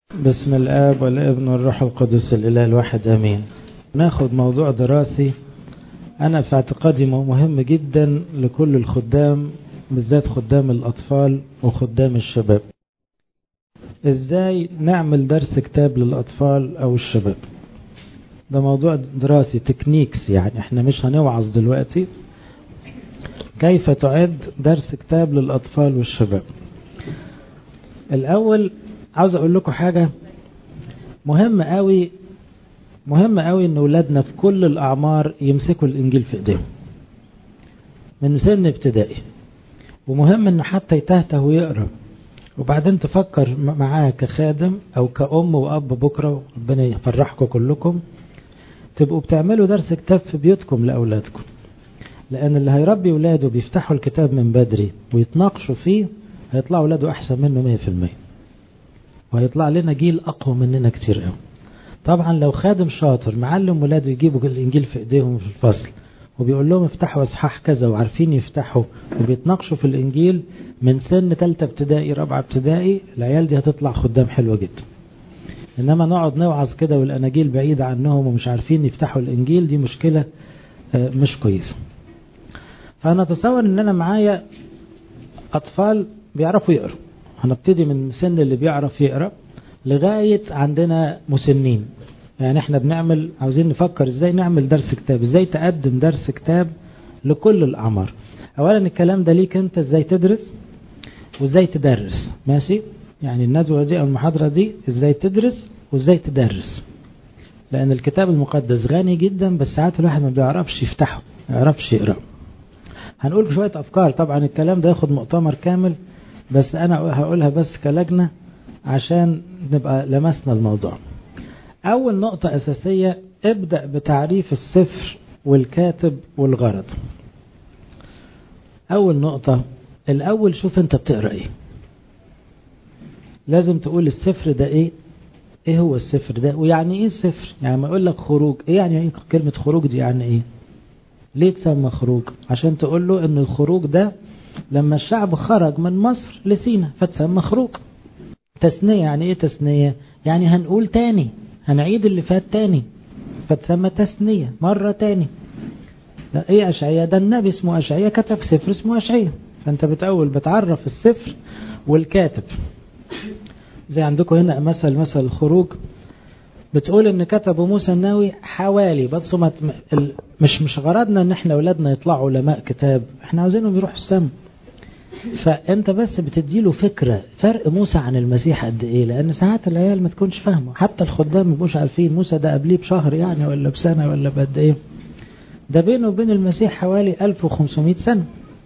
بسم الآب والابن والروح القدس الإله الواحد آمين ناخد موضوع دراسي أنا في اعتقادي مهم جدا لكل الخدام بالذات خدام الأطفال وخدام الشباب إزاي نعمل درس كتاب للأطفال أو الشباب ده موضوع دراسي تكنيكس يعني احنا مش هنوعظ دلوقتي كيف تعد درس كتاب للأطفال والشباب الأول عاوز أقول لكم حاجة مهم قوي مهم قوي ان اولادنا في كل الاعمار يمسكوا الانجيل في ايديهم من سن ابتدائي ومهم انه حتى يتهته ويقرا وبعدين تفكر معاه كخادم او كأم واب بكره ربنا يفرحكم كلكم تبقوا بتعملوا درس كتاب في بيوتكم لاولادكم لان اللي هيربي ولاده بيفتحوا الكتاب من بدري ويتناقشوا فيه هيطلعوا ولاده احسن منه 100% وهيطلع لنا جيل اقوى مننا كتير قوي طبعا لو خادم شاطر معلم ولاده يجيبوا الانجيل في ايديهم في الفصل وبيقول لهم افتحوا اصحاح كذا وعارفين يفتحوا وبيتناقشوا في الانجيل من سن ثالثه ابتدائي رابعه ابتدائي العيال دي هتطلع خدام حلوه جدا انما نقعد نوعظ كده والاناجيل بعيده عنهم ومش عارفين يفتحوا الانجيل دي مشكله مش كويسه فانا اتصور ان انا معايا اطفال بيعرفوا يقروا هنبتدي من سن اللي بيعرف يقرا لغاية عندنا مسنين يعني احنا بنعمل عاوزين نفكر ازاي نعمل درس كتاب ازاي تقدم درس كتاب لكل الاعمار اولا الكلام ده ليك انت ازاي تدرس وازاي تدرس ماشي يعني الندوة دي او المحاضرة دي ازاي تدرس وازاي تدرس لان الكتاب المقدس غني جدا بس ساعات الواحد ما بيعرفش يفتحه ما يعرفش يقرأ هنقول شوية افكار طبعا الكلام ده ياخد مؤتمر كامل بس انا هقولها بس كلجنة عشان نبقى لمسنا الموضوع أول نقطة أساسية ابدأ بتعريف السفر والكاتب والغرض أول نقطة الأول شوف أنت بتقرأ إيه لازم تقول السفر ده إيه إيه هو السفر ده ويعني إيه السفر يعني ما أقول لك خروج إيه يعني إيه كلمة خروج دي يعني إيه ليه تسمى خروج عشان تقول له إن الخروج ده لما الشعب خرج من مصر لسينا فتسمى خروج تثنية يعني ايه تثنية يعني هنقول تاني هنعيد اللي فات تاني فتسمى تثنية مرة تاني ده ايه اشعية ده النبي اسمه اشعية كتب سفر اسمه اشعية فانت بتأول بتعرف السفر والكاتب زي عندكم هنا مثل مثل الخروج بتقول ان كتبه موسى الناوي حوالي بس مش مش غرضنا ان احنا اولادنا يطلعوا علماء كتاب احنا عاوزينهم يروحوا السما فانت بس بتديله فكرة فرق موسى عن المسيح قد ايه لان ساعات العيال ما تكونش فاهمه حتى الخدام ما يبقوش عارفين موسى ده قبليه بشهر يعني ولا بسنة ولا بقد ايه ده بينه وبين المسيح حوالي 1500 سنة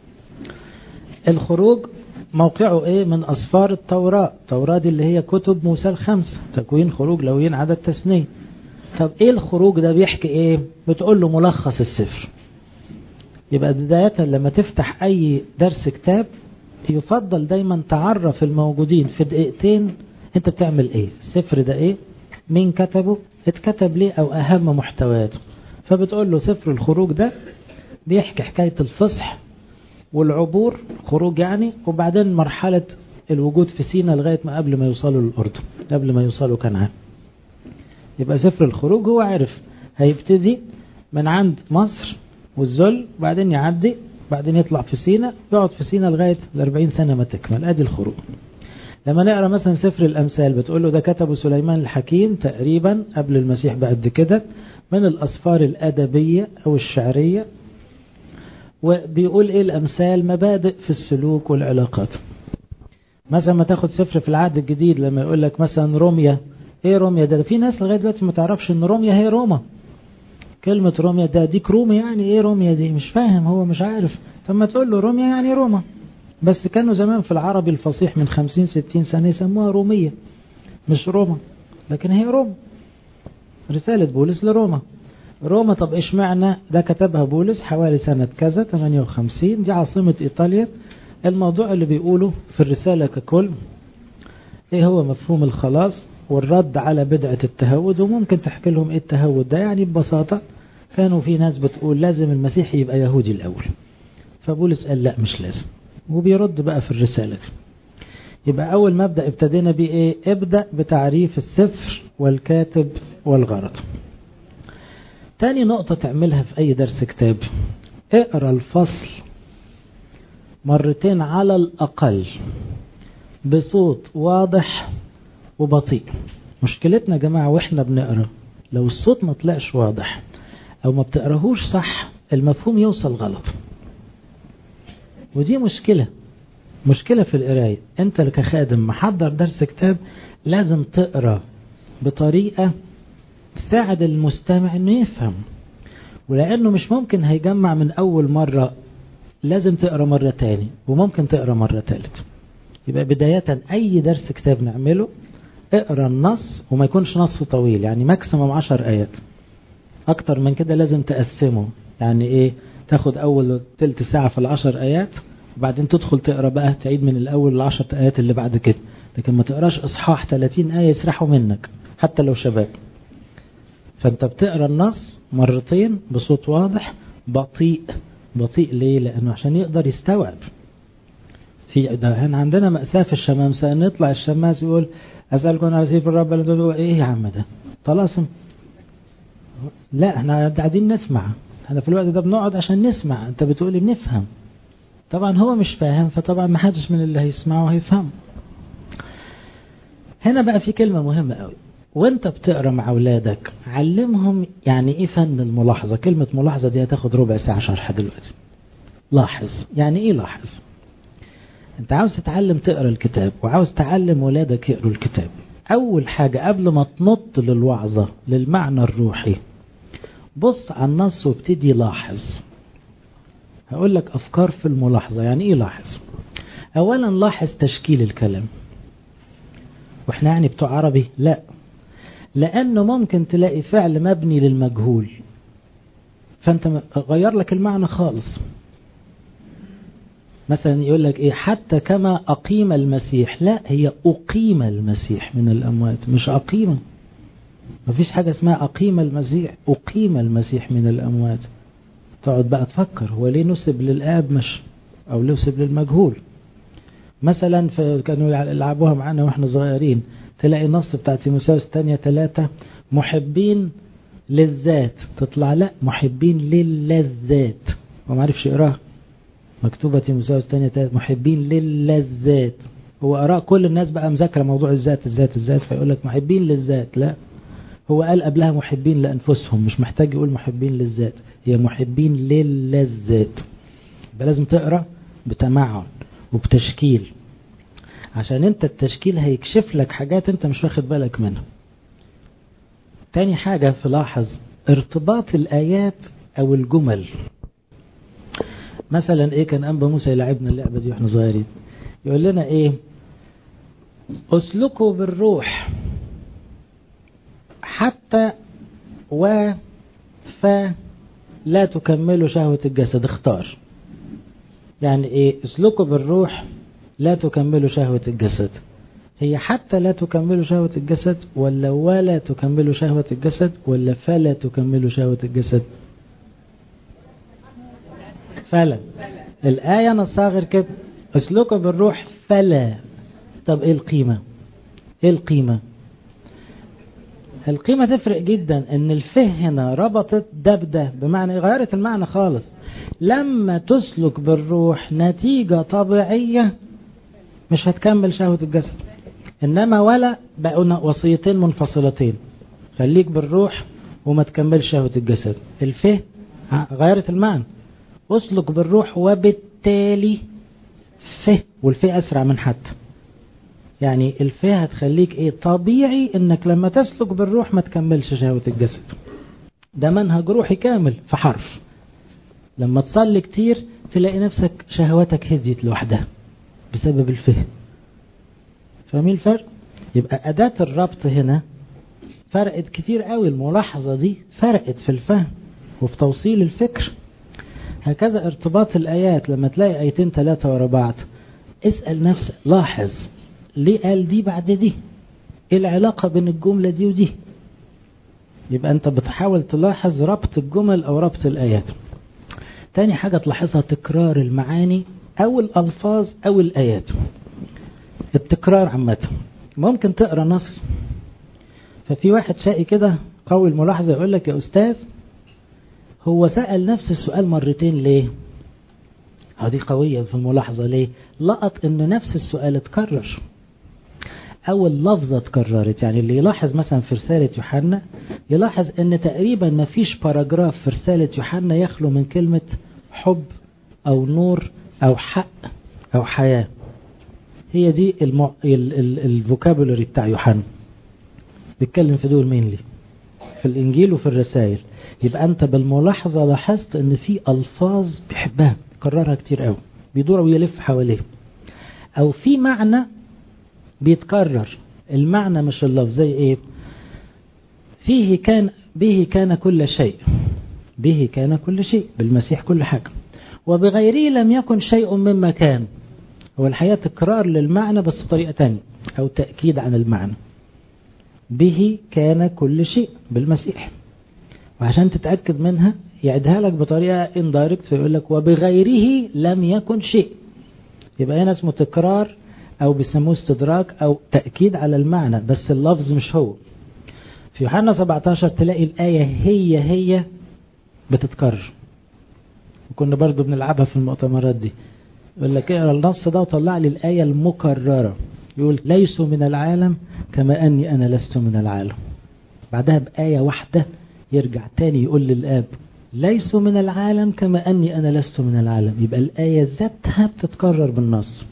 الخروج موقعه ايه من اصفار التوراة التوراة دي اللي هي كتب موسى الخمسة تكوين خروج لوين عدد تسنية طب ايه الخروج ده بيحكي ايه بتقول له ملخص السفر يبقى بداية لما تفتح أي درس كتاب يفضل دايما تعرف الموجودين في دقيقتين انت بتعمل ايه السفر ده ايه مين كتبه اتكتب ليه او اهم محتواته فبتقول له سفر الخروج ده بيحكي حكاية الفصح والعبور خروج يعني وبعدين مرحلة الوجود في سينا لغاية ما قبل ما يوصلوا للأردن قبل ما يوصلوا كنعان يبقى سفر الخروج هو عارف هيبتدي من عند مصر والذل وبعدين يعدي بعدين يطلع في سينا يقعد في سينا لغاية الأربعين سنة ما تكمل ادي الخروج لما نقرأ مثلا سفر الأمثال بتقول له ده كتبه سليمان الحكيم تقريبا قبل المسيح بقد كده من الأسفار الأدبية أو الشعرية وبيقول إيه الأمثال مبادئ في السلوك والعلاقات مثلا ما تاخد سفر في العهد الجديد لما يقول لك مثلا روميا ايه روميا ده في ناس لغاية دلوقتي ما تعرفش ان روميا هي روما كلمة روميا ده ديك رومي يعني ايه روميا دي مش فاهم هو مش عارف فما تقول له روميا يعني روما بس كانوا زمان في العربي الفصيح من خمسين ستين سنة يسموها رومية مش روما لكن هي روما رسالة بولس لروما روما طب ايش معنى ده كتبها بولس حوالي سنة كذا 58 دي عاصمة ايطاليا الموضوع اللي بيقوله في الرسالة ككل ايه هو مفهوم الخلاص والرد على بدعة التهود وممكن تحكي لهم ايه التهود ده يعني ببساطة كانوا في ناس بتقول لازم المسيح يبقى يهودي الأول فبولس قال لا مش لازم وبيرد بقى في الرسالة دي يبقى أول مبدأ ابتدينا بيه إيه ابدأ بتعريف السفر والكاتب والغرض تاني نقطة تعملها في أي درس كتاب اقرأ الفصل مرتين على الأقل بصوت واضح وبطيء مشكلتنا يا جماعة واحنا بنقرأ لو الصوت ما طلعش واضح أو ما بتقراهوش صح المفهوم يوصل غلط ودي مشكلة مشكلة في القراية انت كخادم محضر درس كتاب لازم تقرأ بطريقة تساعد المستمع انه يفهم ولانه مش ممكن هيجمع من اول مرة لازم تقرأ مرة تاني وممكن تقرأ مرة تالت يبقى بداية اي درس كتاب نعمله اقرأ النص وما يكونش نص طويل يعني ماكسيموم عشر ايات اكتر من كده لازم تقسمه يعني ايه تاخد اول تلت ساعة في العشر ايات وبعدين تدخل تقرا بقى تعيد من الاول العشر ايات اللي بعد كده لكن ما تقراش اصحاح 30 ايه يسرحوا منك حتى لو شباب فانت بتقرا النص مرتين بصوت واضح بطيء بطيء ليه لانه عشان يقدر يستوعب في ده هنا عندنا مأساة في الشمامسة ان يطلع الشماس يقول اسألكم على سيف الرب ايه يا عم ده طلاسم لا احنا قاعدين نسمع احنا في الوقت ده بنقعد عشان نسمع انت بتقولي بنفهم طبعا هو مش فاهم فطبعا ما حدش من اللي هيسمعه هيفهم هنا بقى في كلمة مهمة قوي وانت بتقرا مع اولادك علمهم يعني ايه فن الملاحظة كلمة ملاحظة دي هتاخد ربع ساعة شرح دلوقتي لاحظ يعني ايه لاحظ انت عاوز تتعلم تقرا الكتاب وعاوز تعلم ولادك يقروا الكتاب اول حاجة قبل ما تنط للوعظة للمعنى الروحي بص على النص وابتدي لاحظ هقول لك افكار في الملاحظة يعني ايه لاحظ اولا لاحظ تشكيل الكلام واحنا يعني بتوع عربي لا لانه ممكن تلاقي فعل مبني للمجهول فانت غير لك المعنى خالص مثلا يقول لك ايه حتى كما اقيم المسيح لا هي اقيم المسيح من الاموات مش اقيم مفيش حاجة اسمها اقيم المسيح اقيم المسيح من الاموات تقعد بقى تفكر هو ليه نسب للاب مش او نسب للمجهول مثلا كانوا يلعبوها معانا واحنا صغيرين تلاقي نص بتاع تيموساوس الثانية ثلاثة محبين للذات تطلع لا محبين للذات وما عرفش يقراها مكتوبة تيموساوس الثانية ثلاثة محبين للذات هو قرأ كل الناس بقى مذاكرة موضوع الذات الذات الذات فيقول لك محبين للذات لا هو قال قبلها محبين لأنفسهم مش محتاج يقول محبين للذات هي محبين للذات يبقى لازم تقرأ بتمعن وبتشكيل عشان انت التشكيل هيكشف لك حاجات انت مش واخد بالك منها تاني حاجة في لاحظ ارتباط الآيات أو الجمل مثلا ايه كان أنبا موسى يلعبنا اللعبة دي واحنا صغيرين يقول لنا ايه اسلكوا بالروح حتى و ف لا تكملوا شهوة الجسد اختار يعني ايه اسلكوا بالروح لا تكملوا شهوة الجسد هي حتى لا تكملوا شهوة الجسد ولا ولا تكملوا شهوة الجسد ولا فلا تكملوا شهوة الجسد فلا الآية نصها غير كده اسلكوا بالروح فلا طب ايه القيمة ايه القيمة القيمة تفرق جدا ان الفه هنا ربطت ده بده بمعنى غيرت المعنى خالص لما تسلك بالروح نتيجة طبيعية مش هتكمل شهوة الجسد انما ولا بقوا وصيتين منفصلتين خليك بالروح وما تكملش شهوة الجسد الفه غيرت المعنى اسلك بالروح وبالتالي فه والفه اسرع من حتى يعني الفه هتخليك ايه طبيعي انك لما تسلك بالروح ما تكملش شهوة الجسد ده منهج روحي كامل في حرف لما تصلي كتير تلاقي نفسك شهواتك هديت لوحدها بسبب الفهم فاهمين الفرق يبقى أداة الربط هنا فرقت كتير قوي الملاحظة دي فرقت في الفهم وفي توصيل الفكر هكذا ارتباط الآيات لما تلاقي آيتين ثلاثة ورا بعض اسأل نفسك لاحظ ليه قال دي بعد دي ايه العلاقة بين الجملة دي ودي يبقى انت بتحاول تلاحظ ربط الجمل او ربط الآيات تاني حاجة تلاحظها تكرار المعاني او الألفاظ او الآيات التكرار عامة ممكن تقرا نص ففي واحد شقي كده قوي الملاحظة يقول لك يا أستاذ هو سأل نفس السؤال مرتين ليه هذه قوية في الملاحظة ليه لقط ان نفس السؤال اتكرر او اللفظة اتكررت يعني اللي يلاحظ مثلا في رسالة يوحنا يلاحظ ان تقريبا ما فيش باراجراف في رسالة يوحنا يخلو من كلمة حب او نور او حق او حياة هي دي المع... ال... ال... الفوكابولري بتاع يوحنا بيتكلم في دول مين لي في الانجيل وفي الرسائل يبقى انت بالملاحظة لاحظت ان في الفاظ بيحبها بيكررها كتير قوي بيدور ويلف حواليه او في معنى بيتكرر المعنى مش اللفظ زي ايه فيه كان به كان كل شيء به كان كل شيء بالمسيح كل حاجة وبغيره لم يكن شيء مما كان هو الحقيقة تكرار للمعنى بس طريقة تانية أو تأكيد عن المعنى به كان كل شيء بالمسيح وعشان تتأكد منها يعدها لك بطريقة اندايركت فيقول لك وبغيره لم يكن شيء يبقى هنا اسمه تكرار أو بيسموه استدراك أو تأكيد على المعنى بس اللفظ مش هو في يوحنا 17 تلاقي الآية هي هي بتتكرر وكنا برضو بنلعبها في المؤتمرات دي يقول لك اقرا النص ده وطلع لي الآية المكررة يقول ليسوا من العالم كما أني أنا لست من العالم بعدها بآية واحدة يرجع تاني يقول للآب ليسوا من العالم كما أني أنا لست من العالم يبقى الآية ذاتها بتتكرر بالنص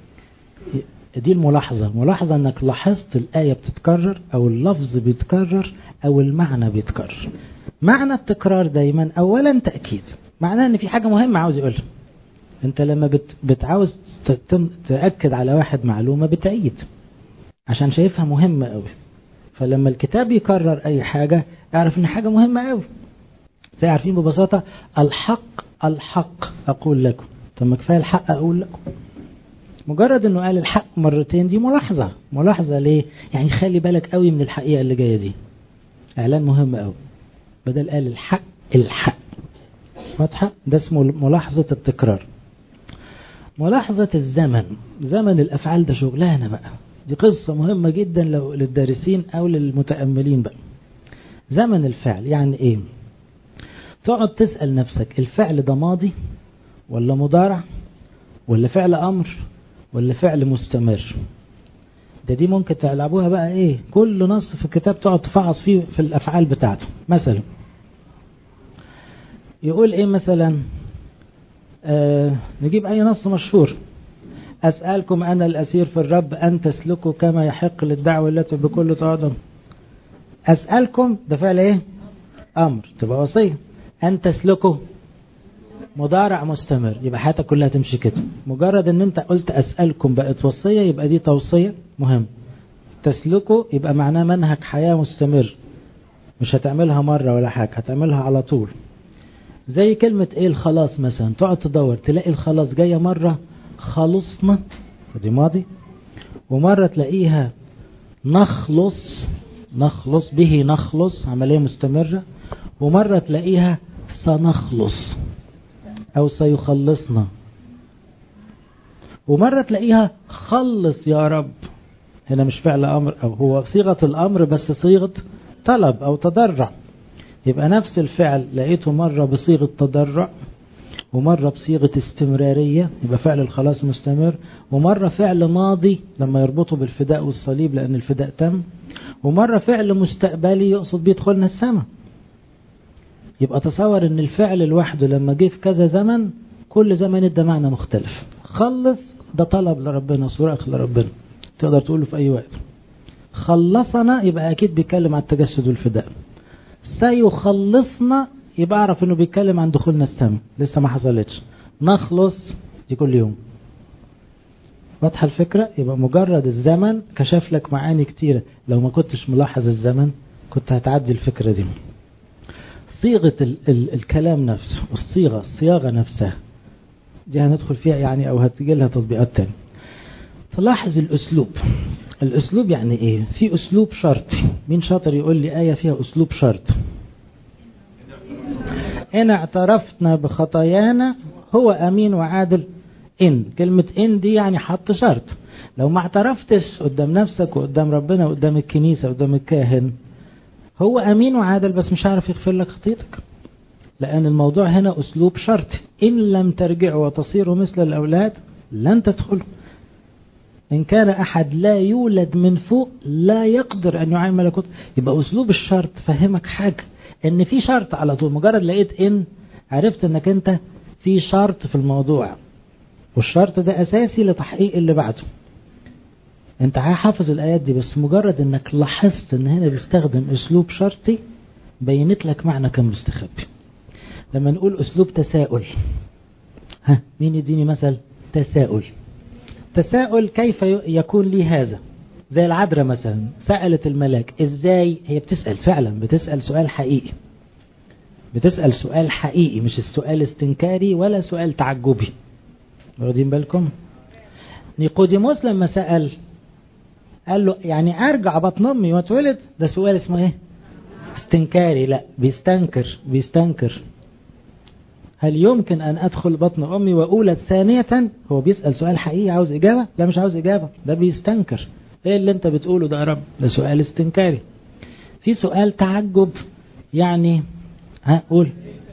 دي الملاحظة ملاحظة أنك لاحظت الآية بتتكرر أو اللفظ بيتكرر أو المعنى بيتكرر معنى التكرار دايما أولا تأكيد معناه أن في حاجة مهمة عاوز يقولها أنت لما بت بتعاوز تأكد على واحد معلومة بتعيد عشان شايفها مهمة قوي فلما الكتاب يكرر أي حاجة اعرف أن حاجة مهمة قوي زي عارفين ببساطة الحق الحق أقول لكم طب ما كفاية الحق أقول لكم مجرد انه قال الحق مرتين دي ملاحظة ملاحظة ليه يعني خلي بالك قوي من الحقيقة اللي جاية دي اعلان مهم قوي بدل قال الحق الحق واضحة ده اسمه ملاحظة التكرار ملاحظة الزمن زمن الافعال ده شغلانة بقى دي قصة مهمة جدا لو للدارسين او للمتأملين بقى زمن الفعل يعني ايه تقعد تسأل نفسك الفعل ده ماضي ولا مضارع ولا فعل امر ولا فعل مستمر ده دي ممكن تلعبوها بقى ايه كل نص في الكتاب تقعد تفعص فيه في الافعال بتاعته مثلا يقول ايه مثلا آه نجيب اي نص مشهور اسألكم انا الاسير في الرب ان تسلكوا كما يحق للدعوة التي بكل تواضع اسألكم ده فعل ايه امر تبقى وصية ان تسلكوا مضارع مستمر يبقى حياتك كلها تمشي كده مجرد ان انت قلت اسألكم بقت وصية يبقى دي توصية مهم تسلكوا يبقى معناه منهج حياة مستمر مش هتعملها مرة ولا حاجة هتعملها على طول زي كلمة ايه الخلاص مثلا تقعد تدور تلاقي الخلاص جاية مرة خلصنا دي ماضي ومرة تلاقيها نخلص نخلص به نخلص عملية مستمرة ومرة تلاقيها سنخلص أو سيخلصنا ومرة تلاقيها خلص يا رب هنا مش فعل أمر أو هو صيغة الأمر بس صيغة طلب أو تضرع يبقى نفس الفعل لقيته مرة بصيغة تضرع ومرة بصيغة استمرارية يبقى فعل الخلاص مستمر ومرة فعل ماضي لما يربطه بالفداء والصليب لأن الفداء تم ومرة فعل مستقبلي يقصد بيدخلنا السماء يبقى تصور ان الفعل لوحده لما جه في كذا زمن كل زمن ادى معنى مختلف خلص ده طلب لربنا صراخ لربنا تقدر تقوله في اي وقت خلصنا يبقى اكيد بيتكلم عن التجسد والفداء سيخلصنا يبقى اعرف انه بيتكلم عن دخولنا السماء لسه ما حصلتش نخلص دي كل يوم واضحه الفكره يبقى مجرد الزمن كشف لك معاني كتيره لو ما كنتش ملاحظ الزمن كنت هتعدي الفكره دي صيغة ال ال الكلام نفسه الصيغة الصياغة نفسها دي هندخل فيها يعني أو هتجي لها تطبيقات تانية تلاحظ الأسلوب الأسلوب يعني إيه في أسلوب شرطي مين شاطر يقول لي آية فيها أسلوب شرط إن اعترفنا بخطايانا هو أمين وعادل إن كلمة إن دي يعني حط شرط لو ما اعترفتش قدام نفسك وقدام ربنا وقدام الكنيسة وقدام الكاهن هو أمين وعادل بس مش عارف يغفر لك خطيتك لأن الموضوع هنا أسلوب شرطي إن لم ترجعوا وتصيروا مثل الأولاد لن تدخلوا إن كان أحد لا يولد من فوق لا يقدر أن يعين ملكوت يبقى أسلوب الشرط فهمك حاجة إن في شرط على طول مجرد لقيت إن عرفت إنك أنت في شرط في الموضوع والشرط ده أساسي لتحقيق اللي بعده أنت حافظ الآيات دي بس مجرد إنك لاحظت إن هنا بيستخدم أسلوب شرطي بينت لك معنى كان مستخبي لما نقول أسلوب تساؤل ها مين يديني مثل تساؤل تساؤل كيف يكون لي هذا زي العذراء مثلا سألت الملاك ازاي هي بتسأل فعلا بتسأل سؤال حقيقي بتسأل سؤال حقيقي مش السؤال استنكاري ولا سؤال تعجبي واخدين بالكم نيقوديموس لما سأل قال له يعني ارجع بطن امي واتولد ده سؤال اسمه ايه استنكاري لا بيستنكر بيستنكر هل يمكن أن أدخل بطن أمي وأولد ثانية هو بيسأل سؤال حقيقي عاوز إجابة لا مش عاوز إجابة ده بيستنكر إيه اللي أنت بتقوله ده يا رب ده سؤال استنكاري في سؤال تعجب يعني ها قول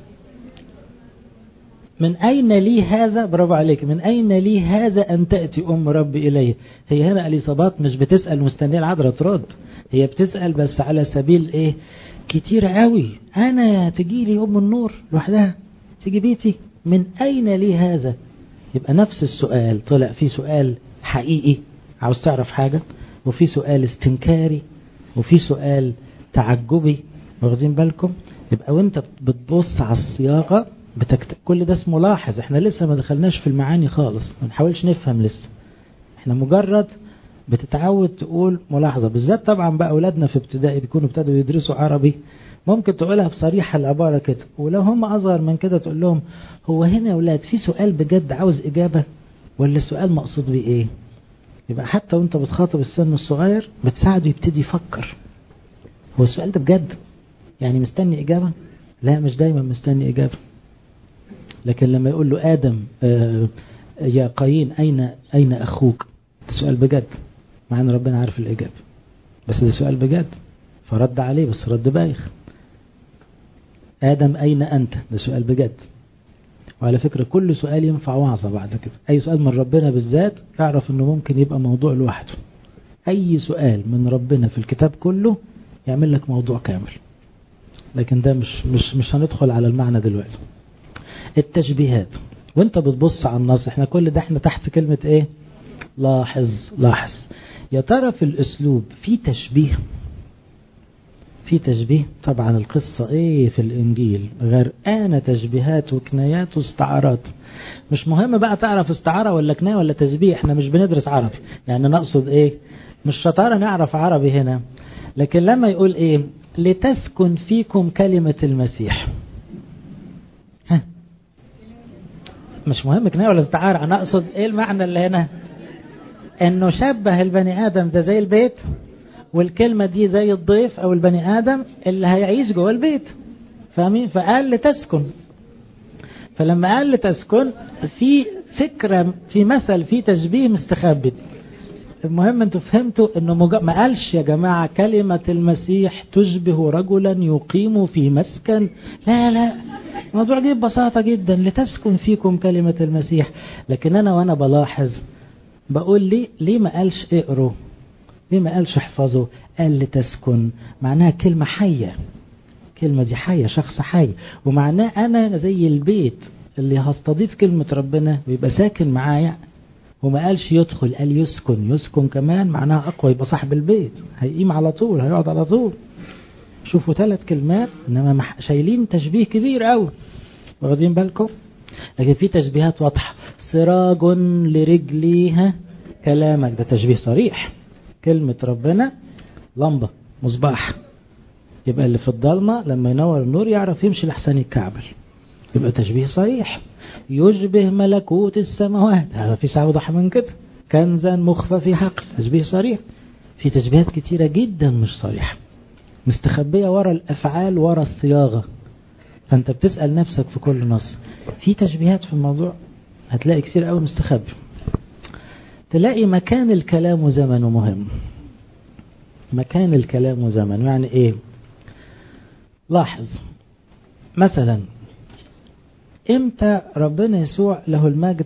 من أين لي هذا برافو عليك من أين لي هذا أن تأتي أم ربي إلي هي هنا اليصابات مش بتسأل مستنية العذراء ترد هي بتسأل بس على سبيل إيه كتير قوي أنا تجي لي أم النور لوحدها تيجي بيتي من أين لي هذا يبقى نفس السؤال طلع في سؤال حقيقي عاوز تعرف حاجة وفي سؤال استنكاري وفي سؤال تعجبي واخدين بالكم يبقى وانت بتبص على الصياغة بتكت... كل ده اسمه لاحظ احنا لسه ما دخلناش في المعاني خالص ما نحاولش نفهم لسه احنا مجرد بتتعود تقول ملاحظة بالذات طبعا بقى اولادنا في ابتدائي بيكونوا ابتدوا يدرسوا عربي ممكن تقولها بصريحة العبارة كده ولو هم أصغر من كده تقول لهم هو هنا يا أولاد في سؤال بجد عاوز إجابة ولا السؤال مقصود بيه إيه يبقى حتى وانت بتخاطب السن الصغير بتساعده يبتدي يفكر هو السؤال ده بجد يعني مستني إجابة لا مش دايما مستني إجابة لكن لما يقول له آدم آه يا قايين أين أين أخوك ده سؤال بجد مع أن ربنا عارف الإجابة بس ده سؤال بجد فرد عليه بس رد بايخ آدم أين أنت ده سؤال بجد وعلى فكرة كل سؤال ينفع وعظة بعد كده أي سؤال من ربنا بالذات اعرف أنه ممكن يبقى موضوع لوحده أي سؤال من ربنا في الكتاب كله يعمل لك موضوع كامل لكن ده مش مش مش هندخل على المعنى دلوقتي التشبيهات وانت بتبص على النص احنا كل ده احنا تحت كلمة ايه لاحظ لاحظ يا ترى في الاسلوب في تشبيه في تشبيه طبعا القصة ايه في الانجيل غرقانة تشبيهات وكنايات واستعارات مش مهم بقى تعرف استعارة ولا كناية ولا تشبيه احنا مش بندرس عربي يعني نقصد ايه مش شطارة نعرف عربي هنا لكن لما يقول ايه لتسكن فيكم كلمة المسيح ها مش مهم كناية ولا استعارة انا اقصد ايه المعنى اللي هنا انه شبه البني ادم ده زي البيت والكلمة دي زي الضيف او البني ادم اللي هيعيش جوه البيت فاهمين فقال لتسكن فلما قال لتسكن في فكرة في مثل في تشبيه مستخبي المهم انتوا فهمتوا انه مج... ما قالش يا جماعة كلمة المسيح تشبه رجلا يقيم في مسكن لا لا الموضوع جه ببساطة جدا لتسكن فيكم كلمة المسيح لكن انا وانا بلاحظ بقول ليه ليه ما قالش اقروا ليه ما قالش احفظوا قال لتسكن معناها كلمة حية كلمة دي حية شخص حي ومعناه انا زي البيت اللي هستضيف كلمة ربنا ويبقى ساكن معايا وما قالش يدخل قال يسكن يسكن كمان معناها أقوى يبقى صاحب البيت هيقيم على طول هيقعد على طول شوفوا ثلاث كلمات إنما شايلين تشبيه كبير قوي واخدين بالكم لكن في تشبيهات واضحة سراج لرجليها كلامك ده تشبيه صريح كلمة ربنا لمبة مصباح يبقى اللي في الضلمة لما ينور النور يعرف يمشي لحسن الكعبل يبقى تشبيه صريح يشبه ملكوت السماوات هذا في أوضح من كده كنزا مخفى في حقل تشبيه صريح في تشبيهات كتيرة جدا مش صريحة مستخبية ورا الأفعال ورا الصياغة فأنت بتسأل نفسك في كل نص في تشبيهات في الموضوع هتلاقي كتير قوي مستخبي تلاقي مكان الكلام وزمنه مهم مكان الكلام وزمنه يعني ايه لاحظ مثلا امتى ربنا يسوع له المجد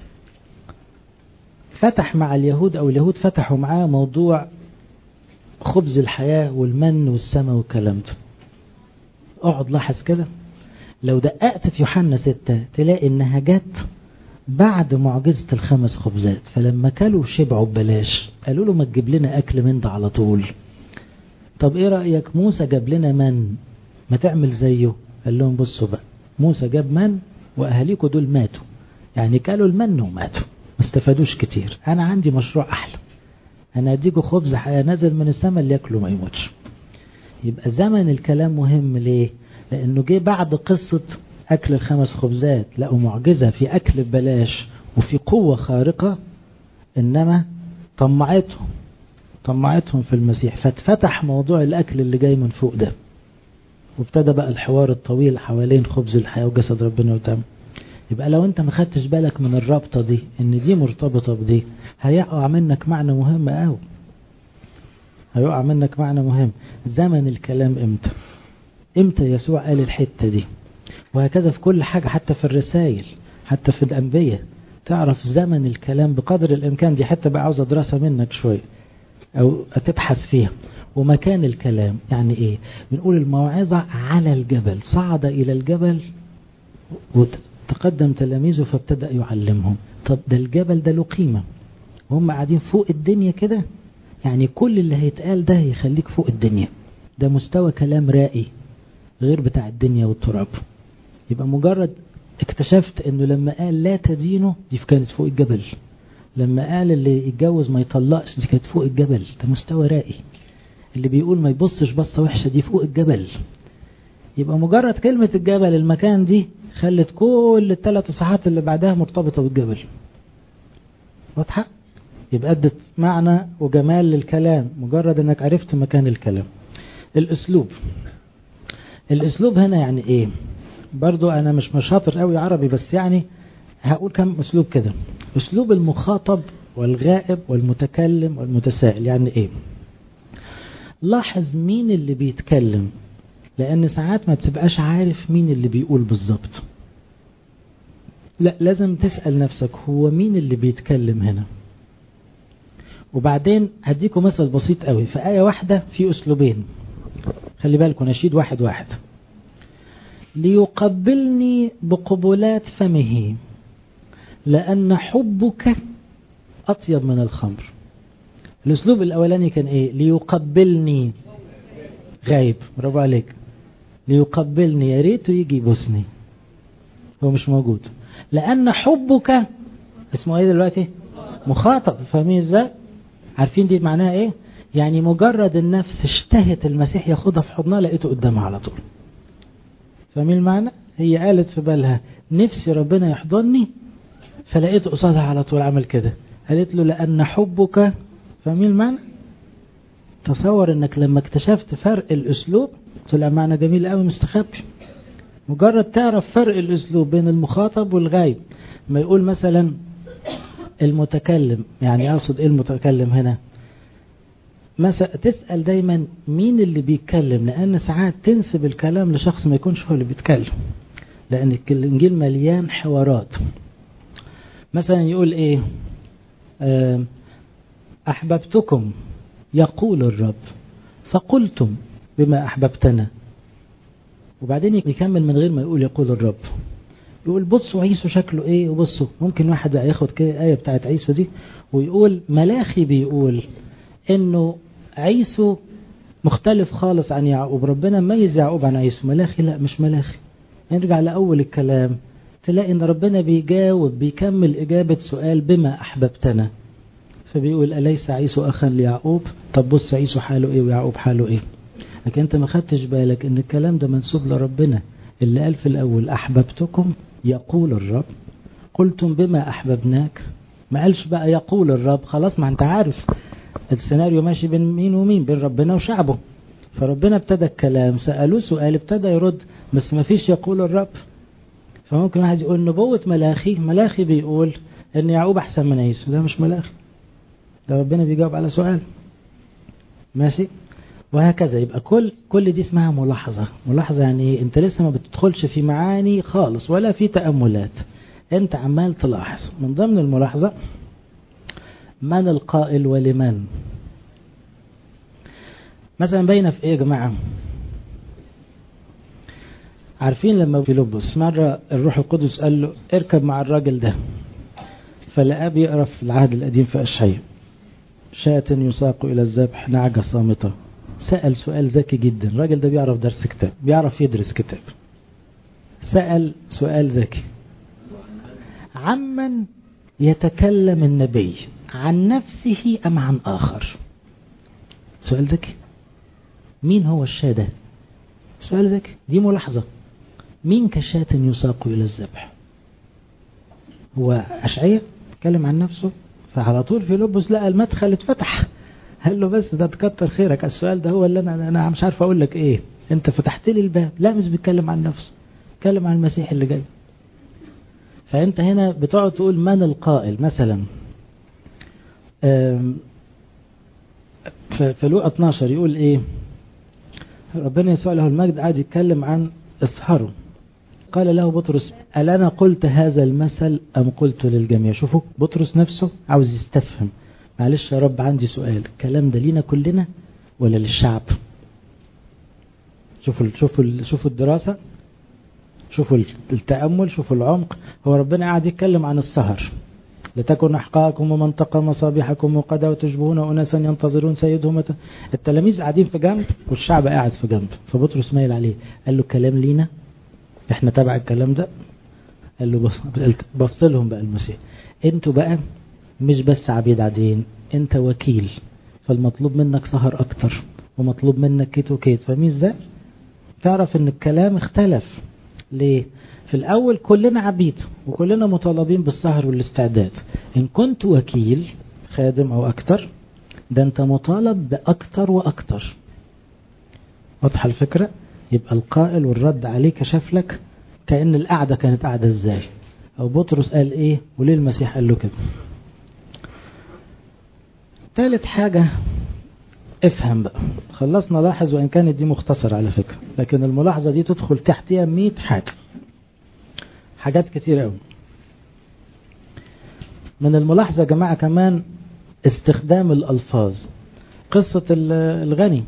فتح مع اليهود او اليهود فتحوا معاه موضوع خبز الحياة والمن والسماء والكلام ده اقعد لاحظ كده لو دققت في يوحنا ستة تلاقي انها جت بعد معجزة الخمس خبزات فلما كلوا شبعوا ببلاش قالوا له ما تجيب لنا اكل من ده على طول طب ايه رأيك موسى جاب لنا من ما تعمل زيه قال لهم بصوا بقى موسى جاب من واهاليكوا دول ماتوا يعني كلوا المن وماتوا ما استفادوش كتير انا عندي مشروع احلى انا اديكوا خبز حياة نازل من السماء اللي ياكلوا ما يموتش يبقى زمن الكلام مهم ليه لانه جه بعد قصة اكل الخمس خبزات لقوا معجزة في اكل ببلاش وفي قوة خارقة انما طمعتهم طمعتهم في المسيح فاتفتح موضوع الاكل اللي جاي من فوق ده وابتدى بقى الحوار الطويل حوالين خبز الحياة وجسد ربنا ودم يبقى لو انت ما خدتش بالك من الرابطة دي ان دي مرتبطة بدي هيقع منك معنى مهم قوي هيقع منك معنى مهم زمن الكلام امتى امتى يسوع قال الحتة دي وهكذا في كل حاجة حتى في الرسائل حتى في الأنبياء تعرف زمن الكلام بقدر الإمكان دي حتى بقى عاوزة دراسة منك شوية أو تبحث فيها ومكان الكلام يعني إيه بنقول الموعظة على الجبل صعد إلى الجبل وتقدم تلاميذه فابتدأ يعلمهم طب ده الجبل ده له قيمة وهم قاعدين فوق الدنيا كده يعني كل اللي هيتقال ده يخليك فوق الدنيا ده مستوى كلام رائي غير بتاع الدنيا والتراب يبقى مجرد اكتشفت انه لما قال لا تدينه دي كانت فوق الجبل لما قال اللي يتجوز ما يطلقش دي كانت فوق الجبل ده مستوى رائي اللي بيقول ما يبصش بصة وحشة دي فوق الجبل يبقى مجرد كلمة الجبل المكان دي خلت كل الثلاث صحات اللي بعدها مرتبطة بالجبل واضحة يبقى ادت معنى وجمال للكلام مجرد انك عرفت مكان الكلام الاسلوب الاسلوب هنا يعني ايه برضو انا مش مش شاطر قوي عربي بس يعني هقول كم اسلوب كده اسلوب المخاطب والغائب والمتكلم والمتسائل يعني ايه لاحظ مين اللي بيتكلم لان ساعات ما بتبقاش عارف مين اللي بيقول بالظبط لا لازم تسأل نفسك هو مين اللي بيتكلم هنا وبعدين هديكم مثل بسيط قوي في آية واحدة في أسلوبين خلي بالكم نشيد واحد واحد ليقبلني بقبلات فمه لأن حبك أطيب من الخمر الأسلوب الأولاني كان إيه ليقبلني غايب برافو عليك ليقبلني يا ريته يجي يبوسني هو مش موجود لأن حبك اسمه ايه دلوقتي مخاطب فاهمين ازاي عارفين دي معناها ايه يعني مجرد النفس اشتهت المسيح ياخدها في حضنها لقيته قدامها على طول فاهمين المعنى هي قالت في بالها نفسي ربنا يحضني فلقيته قصادها على طول عمل كده قالت له لأن حبك فاهمين المعنى تصور انك لما اكتشفت فرق الاسلوب طلع معنى جميل قوي مستخبي مجرد تعرف فرق الاسلوب بين المخاطب والغايب ما يقول مثلا المتكلم يعني اقصد ايه المتكلم هنا مثلا تسأل دايما مين اللي بيتكلم لان ساعات تنسب الكلام لشخص ما يكونش هو اللي بيتكلم لان الانجيل مليان حوارات مثلا يقول ايه احببتكم يقول الرب فقلتم بما احببتنا وبعدين يكمل من غير ما يقول يقول الرب يقول بصوا عيسو شكله ايه وبصوا ممكن واحد بقى ياخد كده آية بتاعت عيسو دي ويقول ملاخي بيقول انه عيسو مختلف خالص عن يعقوب ربنا ميز يعقوب عن عيسو ملاخي لا مش ملاخي نرجع لأول الكلام تلاقي ان ربنا بيجاوب بيكمل إجابة سؤال بما أحببتنا فبيقول أليس عيسو أخا ليعقوب طب بص عيسو حاله ايه ويعقوب حاله ايه لكن انت ما خدتش بالك ان الكلام ده منسوب لربنا اللي قال في الاول احببتكم يقول الرب قلتم بما احببناك ما قالش بقى يقول الرب خلاص ما انت عارف السيناريو ماشي بين مين ومين بين ربنا وشعبه فربنا ابتدى الكلام سألوه سؤال ابتدى يرد بس ما فيش يقول الرب فممكن واحد يقول نبوة ملاخي ملاخي بيقول ان يعقوب احسن من عيسو ده مش ملاخي ده ربنا بيجاوب على سؤال ماشي وهكذا يبقى كل كل دي اسمها ملاحظة ملاحظة يعني انت لسه ما بتدخلش في معاني خالص ولا في تأملات انت عمال تلاحظ من ضمن الملاحظة من القائل ولمن مثلا باينة في ايه يا جماعة عارفين لما فيلبس مرة الروح القدس قال له اركب مع الراجل ده فلقاه بيقرا في العهد القديم في أشعياء شاة يساق إلى الذبح نعجة صامتة سأل سؤال ذكي جدا الراجل ده بيعرف درس كتاب بيعرف يدرس كتاب سأل سؤال ذكي عمن يتكلم النبي عن نفسه أم عن آخر سؤال ذكي مين هو الشاة ده سؤال ذكي دي ملاحظة مين كشاة يساق إلى الذبح هو أشعية اتكلم عن نفسه فعلى طول في لبس لقى المدخل اتفتح قال له بس ده تكتر خيرك السؤال ده هو اللي انا انا مش عارف اقول لك ايه انت فتحت لي الباب لا مش بيتكلم عن نفسه بيتكلم عن المسيح اللي جاي فانت هنا بتقعد تقول من القائل مثلا في لوقا 12 يقول ايه ربنا يسوع له المجد قاعد يتكلم عن اسهروا قال له بطرس ألا أنا قلت هذا المثل أم قلت للجميع شوفوا بطرس نفسه عاوز يستفهم معلش يا رب عندي سؤال الكلام ده لينا كلنا ولا للشعب شوفوا شوفوا شوفوا الدراسة شوفوا التأمل شوفوا العمق هو ربنا قاعد يتكلم عن السهر لتكن أحقاءكم ومنطقة مصابيحكم وقدا وتشبهون أناسا ينتظرون سيدهم التلاميذ قاعدين في جنب والشعب قاعد في جنب فبطرس مايل عليه قال له كلام لينا احنا تبع الكلام ده قال له بص, بص لهم بقى المسيح انتوا بقى مش بس عبيد عاديين انت وكيل فالمطلوب منك سهر اكتر ومطلوب منك كيت وكيت فاهمين ازاي تعرف ان الكلام اختلف ليه في الاول كلنا عبيد وكلنا مطالبين بالسهر والاستعداد ان كنت وكيل خادم او اكتر ده انت مطالب باكتر واكتر واضحه الفكره يبقى القائل والرد عليه كشف لك كأن القعدة كانت قاعدة ازاي او بطرس قال ايه وليه المسيح قال له كده ثالث حاجة افهم بقى خلصنا لاحظ وان كانت دي مختصرة على فكرة لكن الملاحظة دي تدخل تحتها 100 حاجة حاجات كتير قوي من الملاحظة يا جماعة كمان استخدام الألفاظ قصة الغني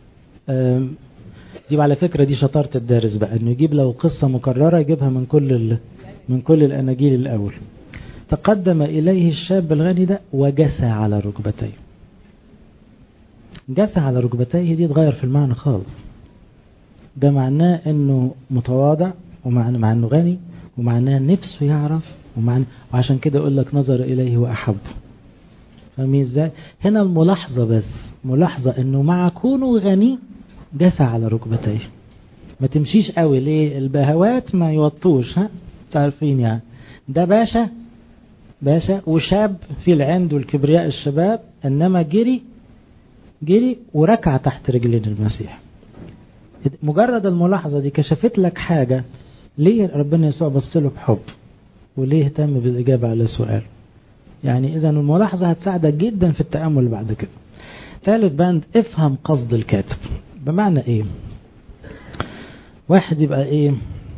دي على فكرة دي شطارة الدارس بقى انه يجيب لو قصة مكررة يجيبها من كل من كل الاناجيل الاول تقدم اليه الشاب الغني ده وجسى على ركبتيه جسى على ركبتيه دي اتغير في المعنى خالص ده معناه انه متواضع ومعناه مع انه غني ومعناه نفسه يعرف ومعناه وعشان كده اقول لك نظر اليه واحب فاهمين ازاي هنا الملاحظة بس ملاحظة انه مع كونه غني جسى على ركبتيه ما تمشيش قوي ليه البهوات ما يوطوش ها عارفين يعني ده باشا باشا وشاب في العند والكبرياء الشباب انما جري جري وركع تحت رجلين المسيح مجرد الملاحظة دي كشفت لك حاجة ليه ربنا يسوع بص له بحب وليه اهتم بالإجابة على السؤال يعني إذا الملاحظة هتساعدك جدا في التأمل بعد كده ثالث بند افهم قصد الكاتب بمعنى ايه واحد يبقى ايه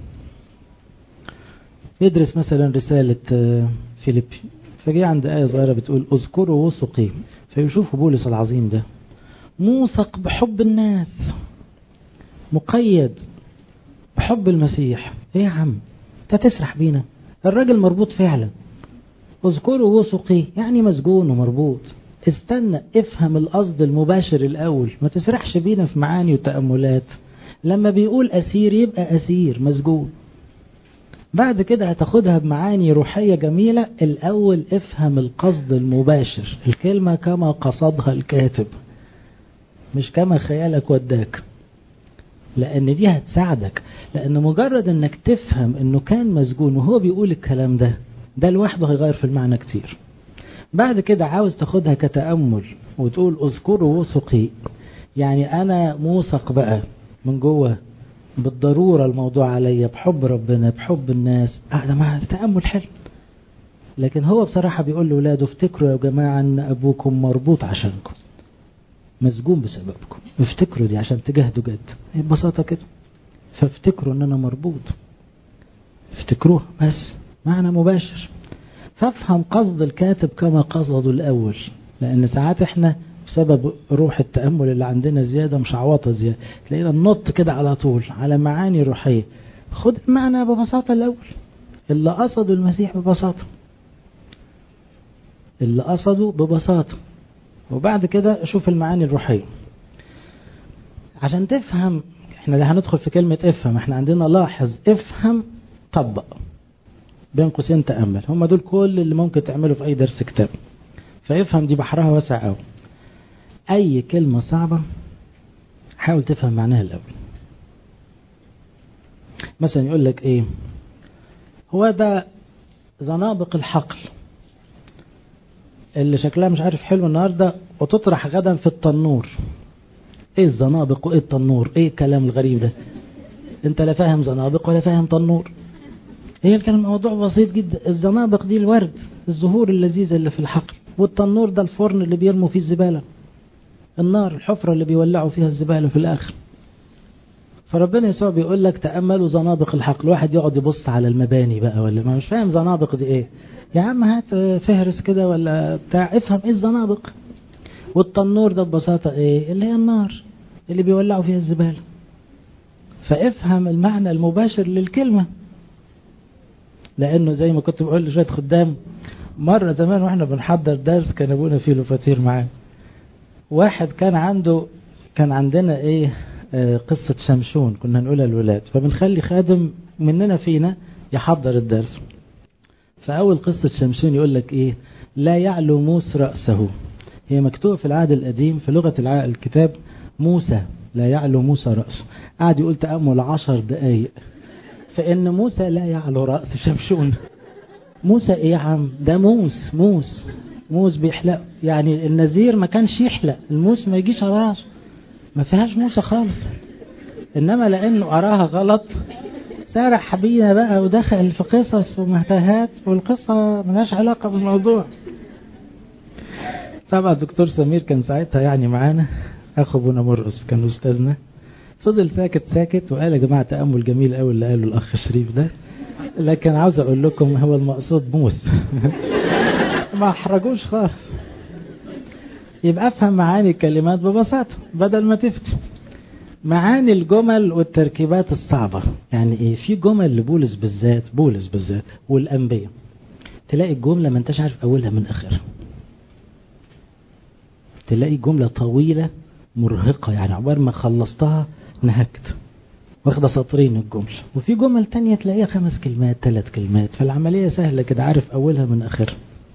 يدرس مثلا رسالة فيليبي فجي عند آية صغيرة بتقول اذكروا وثقي فيشوفوا بولس العظيم ده موثق بحب الناس مقيد بحب المسيح ايه يا عم انت تسرح بينا الراجل مربوط فعلا اذكروا وثقي يعني مسجون ومربوط استنى افهم القصد المباشر الأول ما تسرحش بينا في معاني وتأملات لما بيقول أسير يبقى أسير مسجون بعد كده هتاخدها بمعاني روحية جميلة الأول افهم القصد المباشر الكلمة كما قصدها الكاتب مش كما خيالك وداك لأن دي هتساعدك لأن مجرد أنك تفهم أنه كان مسجون وهو بيقول الكلام ده ده لوحده هيغير في المعنى كتير بعد كده عاوز تاخدها كتأمل وتقول اذكروا وثقي يعني أنا موثق بقى من جوه بالضرورة الموضوع عليا بحب ربنا بحب الناس آه ده ما تأمل حلو لكن هو بصراحة بيقول لأولاده افتكروا يا جماعة أن أبوكم مربوط عشانكم مسجون بسببكم افتكروا دي عشان تجاهدوا جد ببساطة كده فافتكروا أن أنا مربوط افتكروها بس معنى مباشر فافهم قصد الكاتب كما قصده الأول لأن ساعات احنا بسبب روح التأمل اللي عندنا زيادة مش عواطة زيادة تلاقينا ننط كده على طول على معاني روحية خد المعنى ببساطة الأول اللي قصده المسيح ببساطة اللي قصده ببساطة وبعد كده شوف المعاني الروحية عشان تفهم احنا ده هندخل في كلمة افهم احنا عندنا لاحظ افهم طبق بين قوسين تأمل هم دول كل اللي ممكن تعمله في أي درس كتاب فيفهم دي بحرها واسع قوي أي كلمة صعبة حاول تفهم معناها الأول مثلا يقول لك إيه هو ده زنابق الحقل اللي شكلها مش عارف حلو النهاردة وتطرح غدا في التنور ايه الزنابق وايه التنور ايه الكلام الغريب ده انت لا فاهم زنابق ولا فاهم تنور هي كان الموضوع بسيط جدا الزنابق دي الورد الزهور اللذيذة اللي في الحقل والتنور ده الفرن اللي بيرموا فيه الزبالة النار الحفرة اللي بيولعوا فيها الزبالة في الآخر فربنا يسوع بيقول لك تأملوا زنابق الحقل واحد يقعد يبص على المباني بقى ولا ما مش فاهم زنابق دي ايه يا عم هات فهرس كده ولا بتاع افهم ايه الزنابق والتنور ده ببساطة ايه اللي هي النار اللي بيولعوا فيها الزبالة فافهم المعنى المباشر للكلمة لانه زي ما كنت بقول لشوية خدام مرة زمان واحنا بنحضر درس كان ابونا فيه له فطير معاه واحد كان عنده كان عندنا ايه آه قصة شمشون كنا نقولها للولاد فبنخلي خادم مننا فينا يحضر الدرس فأول قصة شمشون يقول لك ايه لا يعلو موسى رأسه هي مكتوبة في العهد القديم في لغة الكتاب موسى لا يعلو موسى رأسه قعد يقول تأمل عشر دقايق فإن موسى لا يعلو رأس شمشون موسى ايه يا عم ده موس موس موس بيحلق يعني النذير ما كانش يحلق الموس ما يجيش على راسه ما فيهاش موسى خالص انما لانه قراها غلط سارح بينا بقى ودخل في قصص ومهتهات والقصة ملهاش علاقة بالموضوع طبعا الدكتور سمير كان ساعتها يعني معانا اخو ابونا مرقص كان استاذنا فضل ساكت ساكت وقال يا جماعة تأمل جميل قوي اللي قاله الأخ الشريف ده لكن عاوز أقول لكم هو المقصود موس ما احرجوش خالص يبقى افهم معاني الكلمات ببساطة بدل ما تفتي معاني الجمل والتركيبات الصعبة يعني ايه في جمل لبولس بالذات بولس بالذات والأنبياء تلاقي الجملة ما انتش عارف أولها من آخرها تلاقي جملة طويلة مرهقة يعني عبار ما خلصتها نهكت واخدة سطرين الجملة وفي جمل تانية تلاقيها خمس كلمات ثلاث كلمات فالعملية سهلة كده عارف أولها من آخرها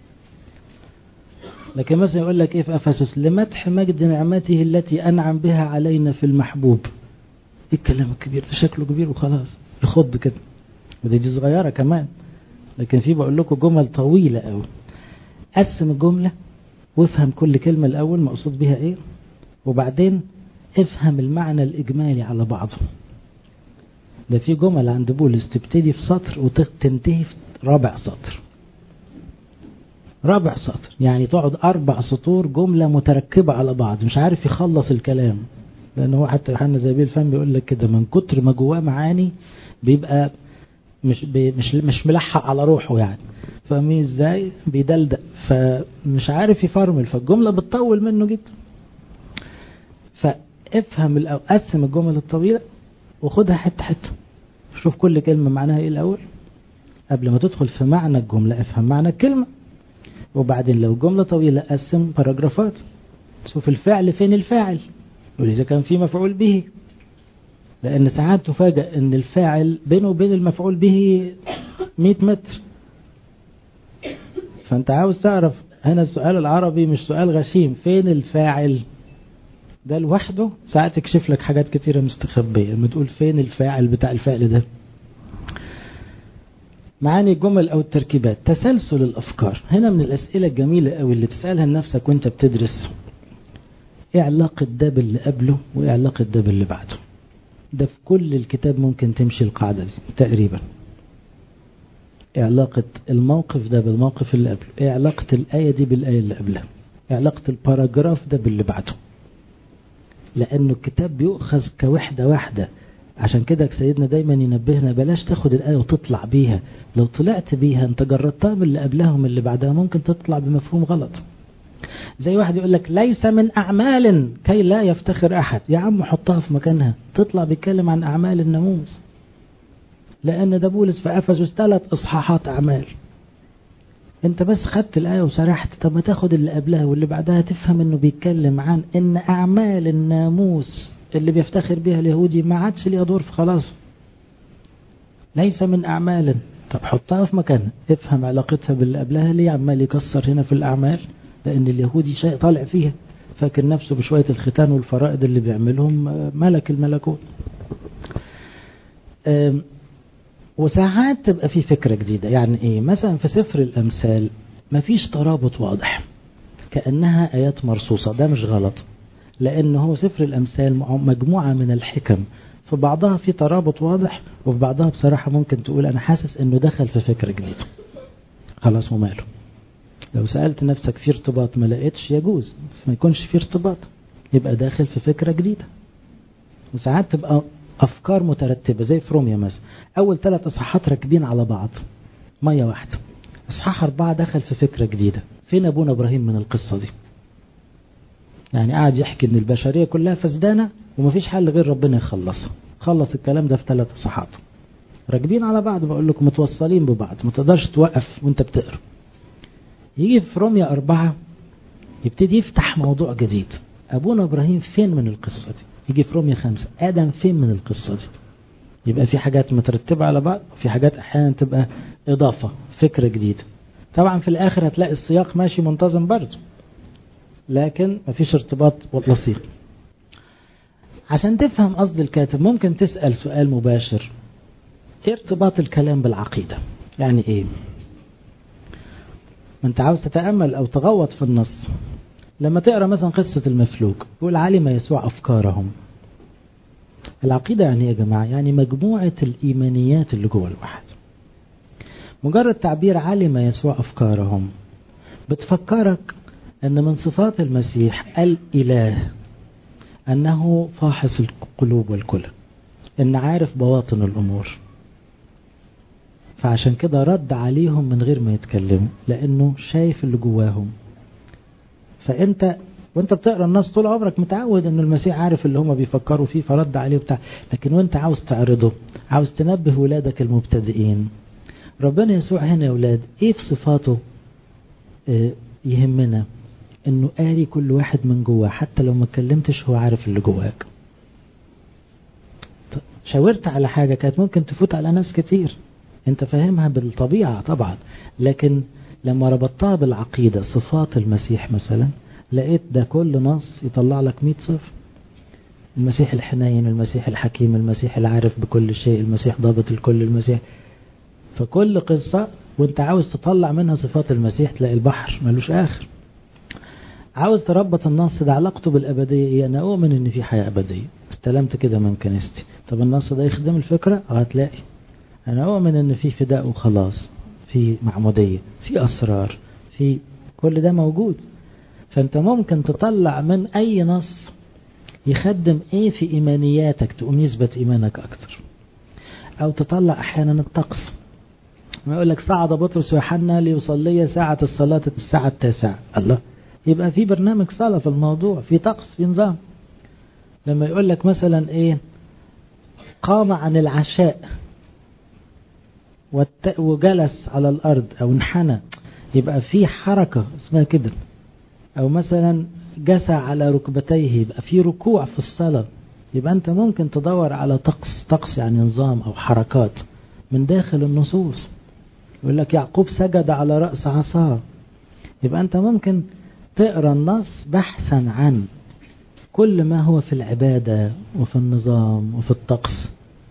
لكن مثلا يقول لك ايه في افسس لمدح مجد نعمته التي انعم بها علينا في المحبوب ايه الكلام الكبير ده شكله كبير وخلاص يخض كده ودي دي صغيره كمان لكن في بقول لكم جمل طويله قوي قسم الجمله وافهم كل كلمه الاول مقصود بها ايه وبعدين افهم المعنى الاجمالي على بعضه ده في جمل عند بولس تبتدي في سطر وتنتهي في رابع سطر رابع سطر يعني تقعد أربع سطور جملة متركبة على بعض مش عارف يخلص الكلام لأن هو حتى يوحنا زي الفم بيقول لك كده من كتر ما جواه معاني بيبقى مش بي مش مش ملحق على روحه يعني فاهمين ازاي بيدلدق فمش عارف يفرمل فالجملة بتطول منه جدا فافهم الأول قسم الجمل الطويلة وخدها حتة حتة شوف كل كلمة معناها ايه الأول قبل ما تدخل في معنى الجملة افهم معنى الكلمة وبعدين لو جملة طويلة قسم باراجرافات شوف الفعل فين الفاعل ولذا كان في مفعول به لأن ساعات تفاجأ أن الفاعل بينه وبين المفعول به 100 متر فأنت عاوز تعرف هنا السؤال العربي مش سؤال غشيم فين الفاعل ده لوحده ساعات يكشف لك حاجات كتيرة مستخبية لما تقول فين الفاعل بتاع الفعل ده معاني الجمل أو التركيبات تسلسل الأفكار هنا من الأسئلة الجميلة أو اللي تسألها لنفسك وانت بتدرس ايه علاقة ده باللي قبله وايه علاقة ده باللي بعده ده في كل الكتاب ممكن تمشي القاعدة دي تقريبا ايه علاقة الموقف ده بالموقف اللي قبله ايه علاقة الآية دي بالآية اللي قبلها ايه علاقة الباراجراف ده باللي بعده لأنه الكتاب بيؤخذ كوحدة واحدة عشان كده سيدنا دايما ينبهنا بلاش تاخد الآية وتطلع بيها لو طلعت بيها انت جردتها من اللي قبلها ومن اللي بعدها ممكن تطلع بمفهوم غلط زي واحد يقول لك ليس من أعمال كي لا يفتخر أحد يا عم حطها في مكانها تطلع بيتكلم عن أعمال الناموس لأن ده بولس في أفسس ثلاث إصحاحات أعمال أنت بس خدت الآية وسرحت طب ما تاخد اللي قبلها واللي بعدها تفهم إنه بيتكلم عن إن أعمال الناموس اللي بيفتخر بها اليهودي ما عادش ليها دور في خلاص ليس من أعمال طب حطها في مكانها افهم علاقتها باللي قبلها ليه عمال يكسر هنا في الأعمال لأن اليهودي شيء طالع فيها فاكر نفسه بشوية الختان والفرائض اللي بيعملهم ملك الملكوت وساعات تبقى في فكرة جديدة يعني ايه مثلا في سفر الأمثال مفيش ترابط واضح كأنها آيات مرصوصة ده مش غلط لأن هو سفر الأمثال مجموعة من الحكم في بعضها في ترابط واضح وفي بعضها بصراحة ممكن تقول أنا حاسس أنه دخل في فكرة جديدة خلاص وماله لو سألت نفسك في ارتباط ما لقيتش يجوز ما يكونش في ارتباط يبقى داخل في فكرة جديدة وساعات تبقى أفكار مترتبة زي في روميا مثلا أول ثلاث إصحاحات راكبين على بعض مية واحدة إصحاح أربعة دخل في فكرة جديدة فين أبونا إبراهيم من القصة دي يعني قاعد يحكي إن البشرية كلها فسدانة ومفيش حل غير ربنا يخلصها خلص الكلام ده في ثلاث إصحاحات راكبين على بعض بقول لكم متوصلين ببعض ما تقدرش توقف وانت بتقرا يجي في روميا أربعة يبتدي يفتح موضوع جديد أبونا إبراهيم فين من القصة دي يجي في روميا خمسة آدم فين من القصة دي يبقى في حاجات مترتبة على بعض وفي حاجات أحيانا تبقى إضافة فكرة جديدة طبعا في الآخر هتلاقي السياق ماشي منتظم برضه لكن مفيش ارتباط لصيق عشان تفهم قصد الكاتب ممكن تسأل سؤال مباشر ايه ارتباط الكلام بالعقيدة يعني ايه ما انت عاوز تتأمل او تغوط في النص لما تقرأ مثلا قصة المفلوج يقول علم يسوع أفكارهم العقيدة يعني ايه يا جماعة يعني مجموعة الإيمانيات اللي جوه الواحد مجرد تعبير علم يسوع أفكارهم بتفكرك أن من صفات المسيح الإله أنه فاحص القلوب والكلى أن عارف بواطن الأمور فعشان كده رد عليهم من غير ما يتكلموا لأنه شايف اللي جواهم فأنت وانت بتقرا النص طول عمرك متعود ان المسيح عارف اللي هم بيفكروا فيه فرد عليه وبتاع لكن وانت عاوز تعرضه عاوز تنبه ولادك المبتدئين ربنا يسوع هنا يا ولاد ايه في صفاته اه يهمنا انه قاري كل واحد من جواه حتى لو ما اتكلمتش هو عارف اللي جواك شاورت على حاجة كانت ممكن تفوت على ناس كتير انت فاهمها بالطبيعة طبعا لكن لما ربطتها بالعقيدة صفات المسيح مثلا لقيت ده كل نص يطلع لك 100 صفر المسيح الحنين المسيح الحكيم المسيح العارف بكل شيء المسيح ضابط الكل المسيح فكل قصة وانت عاوز تطلع منها صفات المسيح تلاقي البحر ملوش آخر عاوز تربط النص ده علاقته بالأبدية إيه أنا أؤمن إن في حياة أبدية استلمت كده من كنيستي طب النص ده يخدم الفكرة اه هتلاقي أنا أؤمن إن في فداء وخلاص في معمودية في أسرار في كل ده موجود فأنت ممكن تطلع من أي نص يخدم إيه في إيمانياتك تقوم يثبت إيمانك أكتر أو تطلع أحيانا الطقس ما يقول لك صعد بطرس ويوحنا ليصلي ساعة الصلاة الساعة التاسعة الله يبقى في برنامج صلاة في الموضوع في طقس في نظام لما يقول لك مثلا ايه قام عن العشاء وجلس على الارض او انحنى يبقى في حركة اسمها كده او مثلا جسى على ركبتيه يبقى في ركوع في الصلاة يبقى انت ممكن تدور على طقس طقس يعني نظام او حركات من داخل النصوص يقول لك يعقوب سجد على رأس عصاه يبقى انت ممكن تقرا النص بحثا عن كل ما هو في العبادة وفي النظام وفي الطقس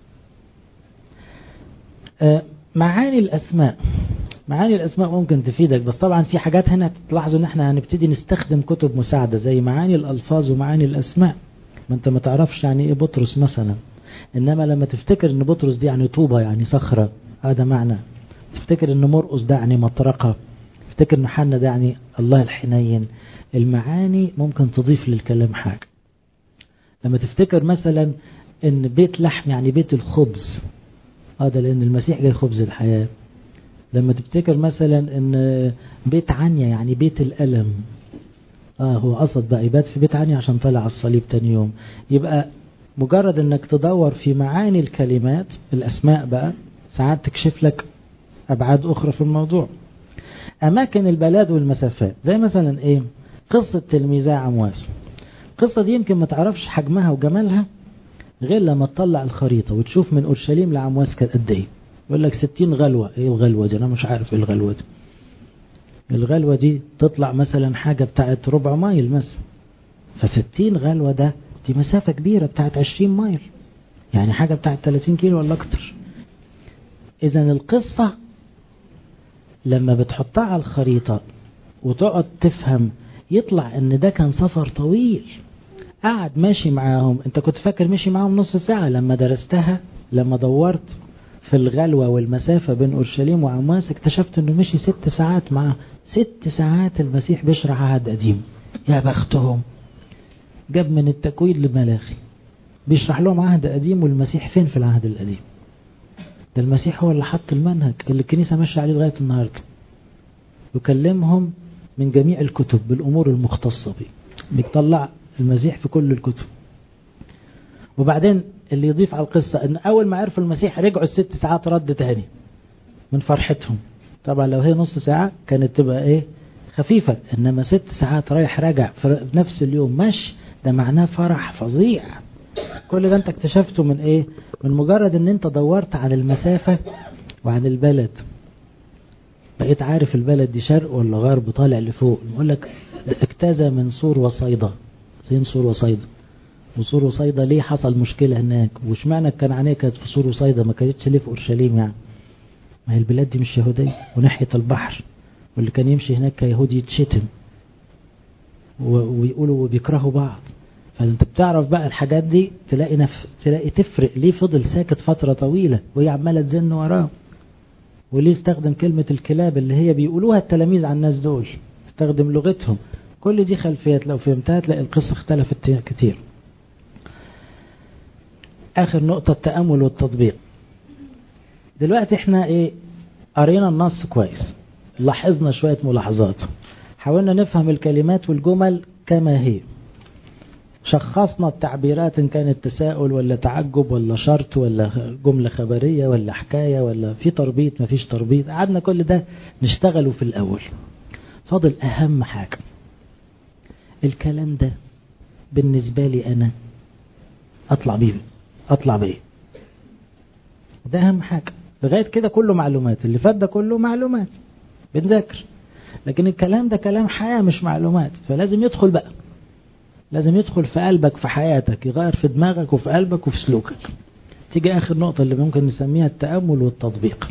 معاني الأسماء معاني الأسماء ممكن تفيدك بس طبعا في حاجات هنا تلاحظوا ان احنا هنبتدي نستخدم كتب مساعدة زي معاني الألفاظ ومعاني الأسماء ما انت ما تعرفش يعني ايه بطرس مثلا انما لما تفتكر ان بطرس دي يعني طوبة يعني صخرة هذا معنى تفتكر ان مرقس ده يعني مطرقة تفتكر ان حنا ده يعني الله الحنين المعاني ممكن تضيف للكلام حاجة لما تفتكر مثلا ان بيت لحم يعني بيت الخبز اه ده لان المسيح جاي خبز الحياة لما تفتكر مثلا ان بيت عنيا يعني بيت الألم اه هو قصد بقى يبات في بيت عنيا عشان طلع على الصليب تاني يوم يبقى مجرد انك تدور في معاني الكلمات الاسماء بقى ساعات تكشف لك ابعاد اخرى في الموضوع اماكن البلاد والمسافات زي مثلا ايه قصة تلميذة عمواس القصة دي يمكن ما تعرفش حجمها وجمالها غير لما تطلع الخريطة وتشوف من اورشليم لعمواس كانت قد ايه يقول لك 60 غلوة ايه الغلوة دي انا مش عارف ايه الغلوة دي الغلوة دي تطلع مثلا حاجة بتاعت ربع مايل مثلا فستين غلوة ده دي مسافة كبيرة بتاعت 20 مايل يعني حاجة بتاعت 30 كيلو ولا اكتر اذا القصة لما بتحطها على الخريطة وتقعد تفهم يطلع ان ده كان سفر طويل قعد ماشي معاهم انت كنت فاكر مشي معاهم نص ساعة لما درستها لما دورت في الغلوة والمسافة بين أورشليم وعمواس اكتشفت انه مشي ست ساعات معاه ست ساعات المسيح بيشرح عهد قديم يا بختهم جاب من التكوين لملاخي بيشرح لهم عهد قديم والمسيح فين في العهد القديم ده المسيح هو اللي حط المنهج اللي الكنيسة ماشية عليه لغاية النهاردة يكلمهم من جميع الكتب بالأمور المختصة به بيطلع المسيح في كل الكتب وبعدين اللي يضيف على القصة ان اول ما عرفوا المسيح رجعوا الست ساعات رد تاني من فرحتهم طبعا لو هي نص ساعة كانت تبقى ايه خفيفة انما ست ساعات رايح راجع في نفس اليوم ماشي ده معناه فرح فظيع كل ده انت اكتشفته من ايه من مجرد ان انت دورت عن المسافة وعن البلد بقيت عارف البلد دي شرق ولا غرب طالع لفوق يقول لك اجتازى من سور وصيدا فين سور وصيدا وسور وصيدا ليه حصل مشكلة هناك واشمعنى الكنعانية كانت في سور وصيدا ما كانتش ليه في اورشليم يعني ما هي البلاد دي مش يهودية وناحية البحر واللي كان يمشي هناك كيهودي يتشتم ويقولوا وبيكرهوا بعض فانت بتعرف بقى الحاجات دي تلاقي نف... تلاقي تفرق ليه فضل ساكت فترة طويلة وهي عمالة تزن وراه وليه استخدم كلمة الكلاب اللي هي بيقولوها التلاميذ عن الناس دول استخدم لغتهم كل دي خلفيات لو فهمتها تلاقي القصة اختلفت كتير اخر نقطة التأمل والتطبيق دلوقتي احنا ايه قرينا النص كويس لاحظنا شوية ملاحظات حاولنا نفهم الكلمات والجمل كما هي شخصنا التعبيرات ان كانت تساؤل ولا تعجب ولا شرط ولا جملة خبرية ولا حكاية ولا في تربيط ما فيش تربيط قعدنا كل ده نشتغله في الاول فاضل اهم حاجة الكلام ده بالنسبة لي انا اطلع بيه اطلع بيه ده اهم حاجة لغاية كده كله معلومات اللي فات ده كله معلومات بنذاكر لكن الكلام ده كلام حياة مش معلومات فلازم يدخل بقى لازم يدخل في قلبك في حياتك يغير في دماغك وفي قلبك وفي سلوكك تيجي آخر نقطة اللي ممكن نسميها التأمل والتطبيق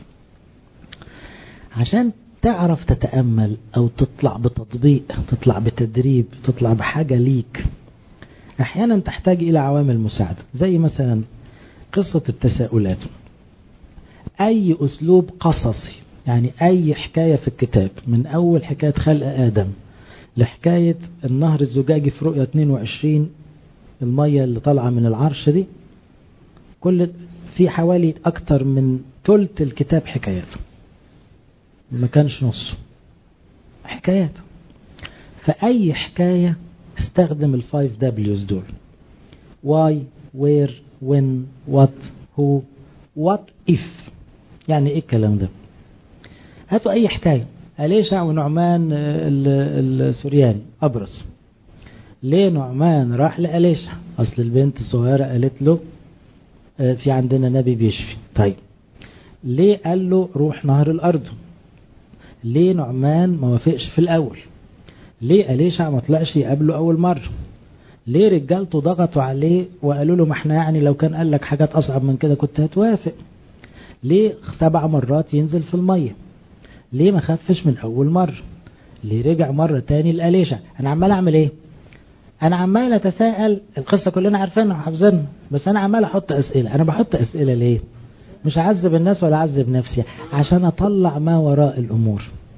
عشان تعرف تتأمل أو تطلع بتطبيق تطلع بتدريب تطلع بحاجة ليك أحيانا تحتاج إلى عوامل مساعدة زي مثلا قصة التساؤلات أي أسلوب قصصي يعني أي حكاية في الكتاب من أول حكاية خلق آدم لحكاية النهر الزجاجي في رؤية 22 المية اللي طالعة من العرش دي كل في حوالي أكتر من ثلث الكتاب حكايات ما كانش نصه حكايات فأي حكاية استخدم الفايف دبليوز دول why where when what who what if يعني ايه الكلام ده هاتوا اي حكاية أليشع ونعمان السورياني أبرص ليه نعمان راح لأليشع أصل البنت الصغيرة قالت له في عندنا نبي بيشفي طيب ليه قال له روح نهر الأرض ليه نعمان ما وافقش في الأول ليه أليشع ما طلعش يقابله أول مرة ليه رجالته ضغطوا عليه وقالوا له ما احنا يعني لو كان قال لك حاجات أصعب من كده كنت هتوافق ليه سبع مرات ينزل في المية ليه ما خفش من أول مرة ليه رجع مرة تاني لأليشع أنا عمال أعمل إيه أنا عمال أتساءل القصة كلنا عارفينها وحافظينها بس أنا عمال أحط أسئلة أنا بحط أسئلة ليه مش أعذب الناس ولا أعذب نفسي عشان أطلع ما وراء الأمور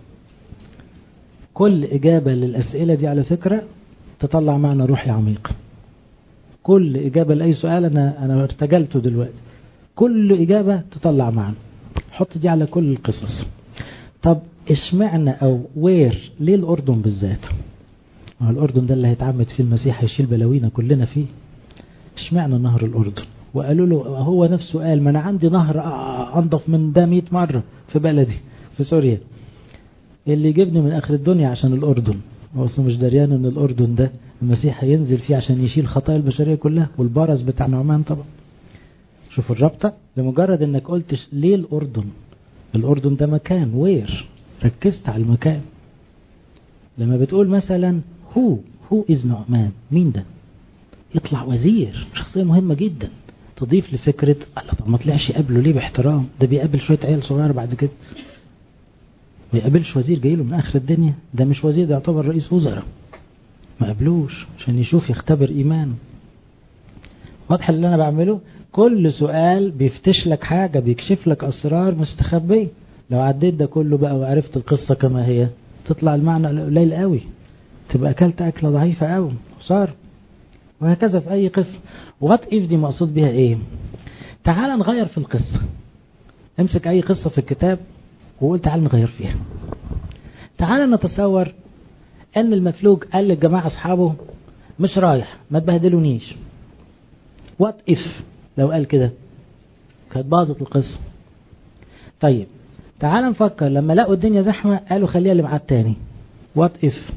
كل إجابة للأسئلة دي على فكرة تطلع معنى روحي عميق كل إجابة لأي سؤال أنا أنا ارتجلته دلوقتي كل إجابة تطلع معنى حط دي على كل القصص طب اشمعنى أو وير ليه الأردن بالذات ما الأردن ده اللي هيتعمد فيه المسيح هيشيل بلاوينا كلنا فيه اشمعنى نهر الأردن وقالوا له هو نفسه قال ما أنا عندي نهر أنضف من ده 100 مرة في بلدي في سوريا اللي يجيبني من آخر الدنيا عشان الأردن هو مش دريان ان الأردن ده المسيح هينزل فيه عشان يشيل خطايا البشرية كلها والبرز بتاع نعمان طبعا شوفوا الرابطة لمجرد انك قلت ليه الأردن الأردن ده مكان وير ركزت على المكان لما بتقول مثلا هو هو إز نعمان مين ده يطلع وزير شخصية مهمة جدا تضيف لفكرة الله طب ما طلعش يقابله ليه باحترام ده بيقابل شوية عيال صغيرة بعد كده ما يقابلش وزير جاي له من آخر الدنيا ده مش وزير ده يعتبر رئيس وزراء ما قابلوش عشان يشوف يختبر إيمانه واضح اللي أنا بعمله كل سؤال بيفتش لك حاجة بيكشف لك أسرار مستخبية لو عديت ده كله بقى وعرفت القصة كما هي تطلع المعنى قليل قوي تبقى أكلت أكلة ضعيفة قوي صار وهكذا في أي قصة وات إف دي مقصود بها إيه تعال نغير في القصة امسك أي قصة في الكتاب وقول تعال نغير فيها تعال نتصور ان المفلوج قال للجماعة اصحابه مش رايح ما تبهدلونيش وات اف لو قال كده كانت باظت القصة طيب تعال نفكر لما لقوا الدنيا زحمة قالوا خليها اللي معاه التاني وات اف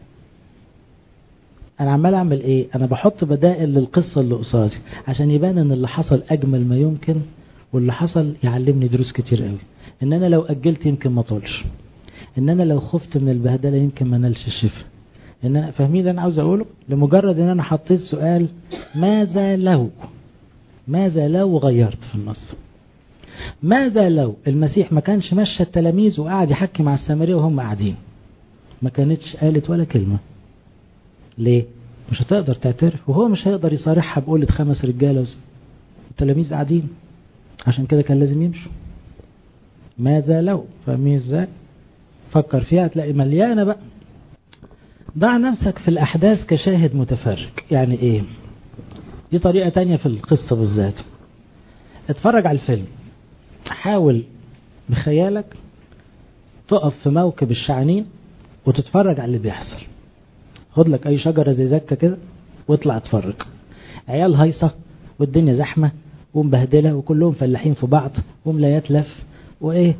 انا عمال اعمل ايه انا بحط بدائل للقصة اللي قصادي عشان يبان ان اللي حصل اجمل ما يمكن واللي حصل يعلمني دروس كتير قوي ان انا لو اجلت يمكن ما طولش ان انا لو خفت من البهدله يمكن ما نالش الشفاء ان انا فاهمين اللي انا عاوز اقوله لمجرد ان انا حطيت سؤال ماذا لو ماذا لو غيرت في النص ماذا لو المسيح ما كانش مشى التلاميذ وقعد يحكي مع السامريه وهم قاعدين ما كانتش قالت ولا كلمه ليه مش هتقدر تعترف وهو مش هيقدر يصارحها بقولة خمس رجاله التلاميذ قاعدين عشان كده كان لازم يمشوا ماذا لو فاهمين ازاي فكر فيها تلاقي مليانة بقى ضع نفسك في الأحداث كشاهد متفرج يعني إيه دي طريقة تانية في القصة بالذات اتفرج على الفيلم حاول بخيالك تقف في موكب الشعنين وتتفرج على اللي بيحصل خد لك أي شجرة زي زكة كده واطلع اتفرج عيال هايصة والدنيا زحمة ومبهدلة وكلهم فلاحين في بعض وملايات لف وايه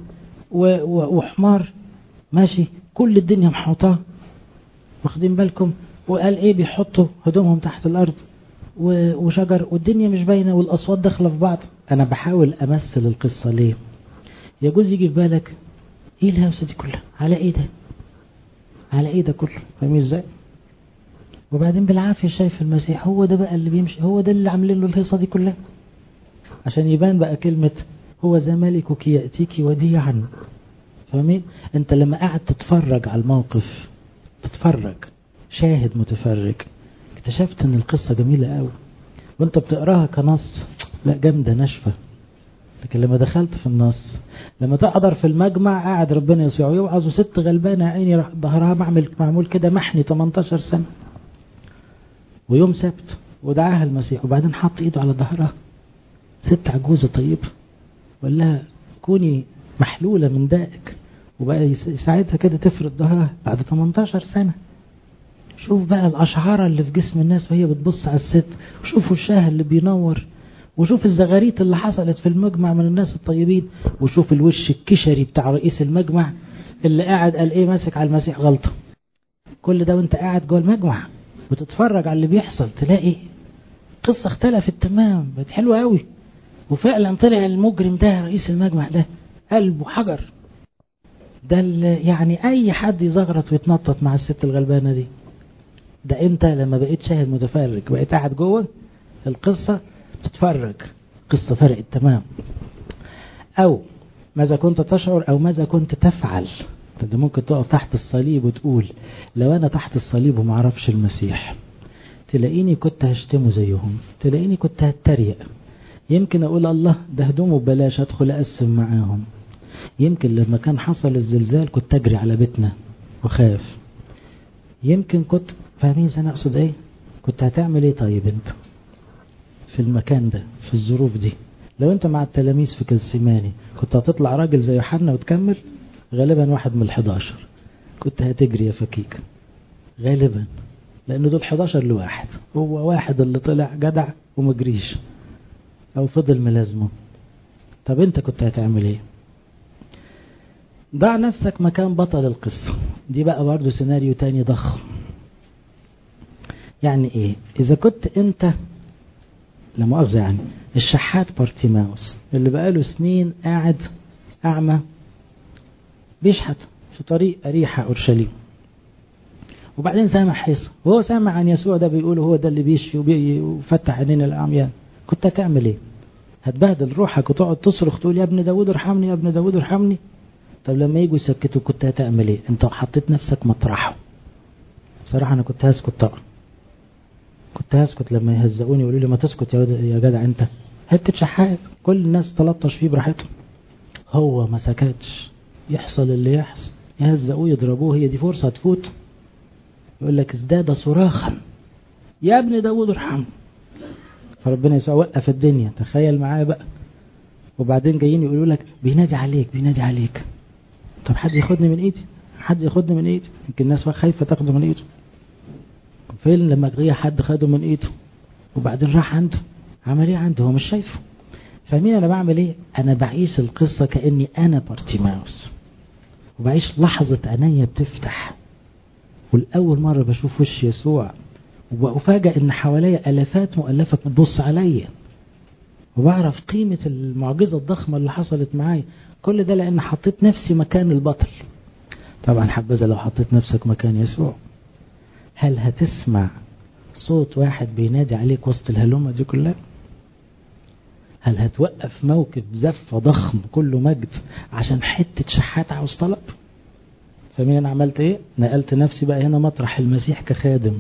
وحمار ماشي كل الدنيا محوطاه واخدين بالكم وقال ايه بيحطوا هدومهم تحت الارض وشجر والدنيا مش باينه والاصوات داخله في بعض انا بحاول امثل القصه ليه يجوز يجي في بالك ايه الهوسه دي كلها على ايه ده على ايه ده كله فاهمين ازاي وبعدين بالعافيه شايف المسيح هو ده بقى اللي بيمشي هو ده اللي عاملين له الهيصه دي كلها عشان يبان بقى كلمه هو ذا ملكك يأتيك وديعا فاهمين انت لما قاعد تتفرج على الموقف تتفرج شاهد متفرج اكتشفت ان القصة جميلة قوي وانت بتقراها كنص لا جامدة ناشفة لكن لما دخلت في النص لما تحضر في المجمع قاعد ربنا يسوع يوعظ وست غلبانة عيني ظهرها معمل معمول كده محني 18 سنة ويوم سبت ودعاها المسيح وبعدين حط ايده على ظهرها ست عجوزة طيبة وقال لها كوني محلولة من دائك وبقى يساعدها كده تفرد ظهرها بعد 18 سنة شوف بقى الأشعار اللي في جسم الناس وهي بتبص على الست وشوفوا الشاه اللي بينور وشوف الزغاريت اللي حصلت في المجمع من الناس الطيبين وشوف الوش الكشري بتاع رئيس المجمع اللي قاعد قال ايه ماسك على المسيح غلطة كل ده وانت قاعد جوه المجمع وتتفرج على اللي بيحصل تلاقي قصة اختلفت تمام بقت حلوة قوي وفعلا طلع المجرم ده رئيس المجمع ده قلبه حجر ده يعني اي حد يزغرط ويتنطط مع الست الغلبانة دي ده امتى لما بقيت شاهد متفرج بقيت قاعد جوه القصة تتفرج قصة فرقت تمام او ماذا كنت تشعر او ماذا كنت تفعل ده ممكن تقف تحت الصليب وتقول لو انا تحت الصليب وما اعرفش المسيح تلاقيني كنت هشتمه زيهم تلاقيني كنت هتريق يمكن أقول الله ده هدومه ببلاش أدخل أقسم معاهم يمكن لما كان حصل الزلزال كنت أجري على بيتنا وخاف يمكن كنت فاهمين أنا أقصد إيه كنت هتعمل إيه طيب أنت في المكان ده في الظروف دي لو أنت مع التلاميذ في كالسيماني كنت هتطلع راجل زي يوحنا وتكمل غالبا واحد من الحداشر كنت هتجري يا فكيك غالبا لأن دول 11 لواحد هو واحد اللي طلع جدع ومجريش أو فضل ملازمه طب أنت كنت هتعمل إيه ضع نفسك مكان بطل القصة دي بقى برضه سيناريو تاني ضخم يعني إيه إذا كنت أنت لا مؤاخذة يعني الشحات بارتيماوس اللي بقاله سنين قاعد أعمى بيشحت في طريق أريحة أورشليم وبعدين سامع حيصة وهو سامع عن يسوع ده بيقول هو ده اللي بيشفي وفتح عينين الأعميان كنت هتعمل ايه هتبهدل روحك وتقعد تصرخ تقول يا ابن داود ارحمني يا ابن داود ارحمني طب لما يجوا يسكتوا كنت هتعمل ايه انت حطيت نفسك مطرحه بصراحة انا كنت هسكت طبعا كنت هسكت لما يهزقوني يقولوا لي ما تسكت يا يا جدع انت حته شحات كل الناس تلطش فيه براحتهم هو ما سكتش يحصل اللي يحصل يهزقوه يضربوه هي دي فرصة تفوت يقول لك ازداد صراخا يا ابن داود ارحمه فربنا يسوع وقف الدنيا تخيل معايا بقى وبعدين جايين يقولوا لك بينادي عليك بينادي عليك طب حد ياخدني من ايدي حد ياخدني من ايدي يمكن الناس خايفه تاخده من ايده فين لما جه حد خده من ايده وبعدين راح عنده عمل ايه عنده هو مش شايفه فاهمين انا بعمل ايه انا بعيش القصه كاني انا بارتيماوس وبعيش لحظه عينيا بتفتح والاول مره بشوف وش يسوع وأفاجأ إن حواليا ألفات مؤلفة بتبص عليا وبعرف قيمة المعجزة الضخمة اللي حصلت معايا كل ده لأن حطيت نفسي مكان البطل طبعا حبذا لو حطيت نفسك مكان يسوع هل هتسمع صوت واحد بينادي عليك وسط الهلومة دي كلها هل هتوقف موكب زفة ضخم كله مجد عشان حتة شحات عاوز طلب فمين انا عملت ايه نقلت نفسي بقى هنا مطرح المسيح كخادم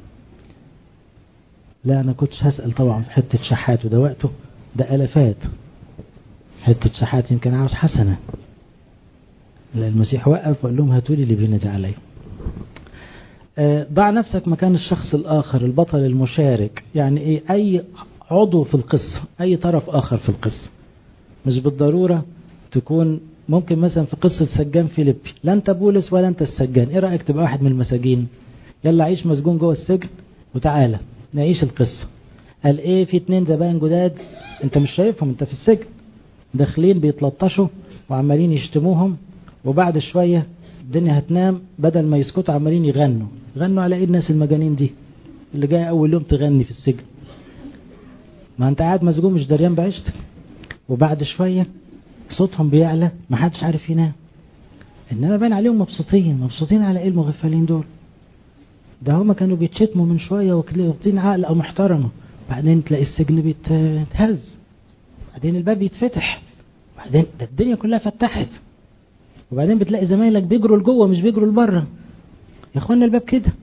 لا انا كنتش هسأل طبعا في حتة شحات وده وقته ده الافات حتة شحات يمكن عاوز حسنة لا المسيح وقف وقال لهم هاتوا لي اللي بينادي علي ضع نفسك مكان الشخص الآخر البطل المشارك يعني إيه أي عضو في القصة أي طرف آخر في القصة مش بالضرورة تكون ممكن مثلا في قصة سجان فيليبي لا أنت بولس ولا أنت السجان إيه رأيك تبقى واحد من المساجين يلا عيش مسجون جوه السجن وتعالى نعيش القصة قال إيه في اتنين زباين جداد أنت مش شايفهم أنت في السجن داخلين بيتلطشوا وعمالين يشتموهم وبعد شوية الدنيا هتنام بدل ما يسكتوا عمالين يغنوا غنوا على ايه الناس المجانين دي اللي جاي اول يوم تغني في السجن ما انت قاعد مسجون مش دريان بعيشتك وبعد شوية صوتهم بيعلى ما حدش عارف ينام انما باين عليهم مبسوطين مبسوطين على ايه المغفلين دول ده هما كانوا بيتشتموا من شوية واخدين عقل محترمة بعدين تلاقي السجن بيتهز بعدين الباب يتفتح بعدين ده الدنيا كلها فتحت وبعدين بتلاقي زمايلك بيجروا لجوه مش بيجروا لبره يا اخوانا الباب كده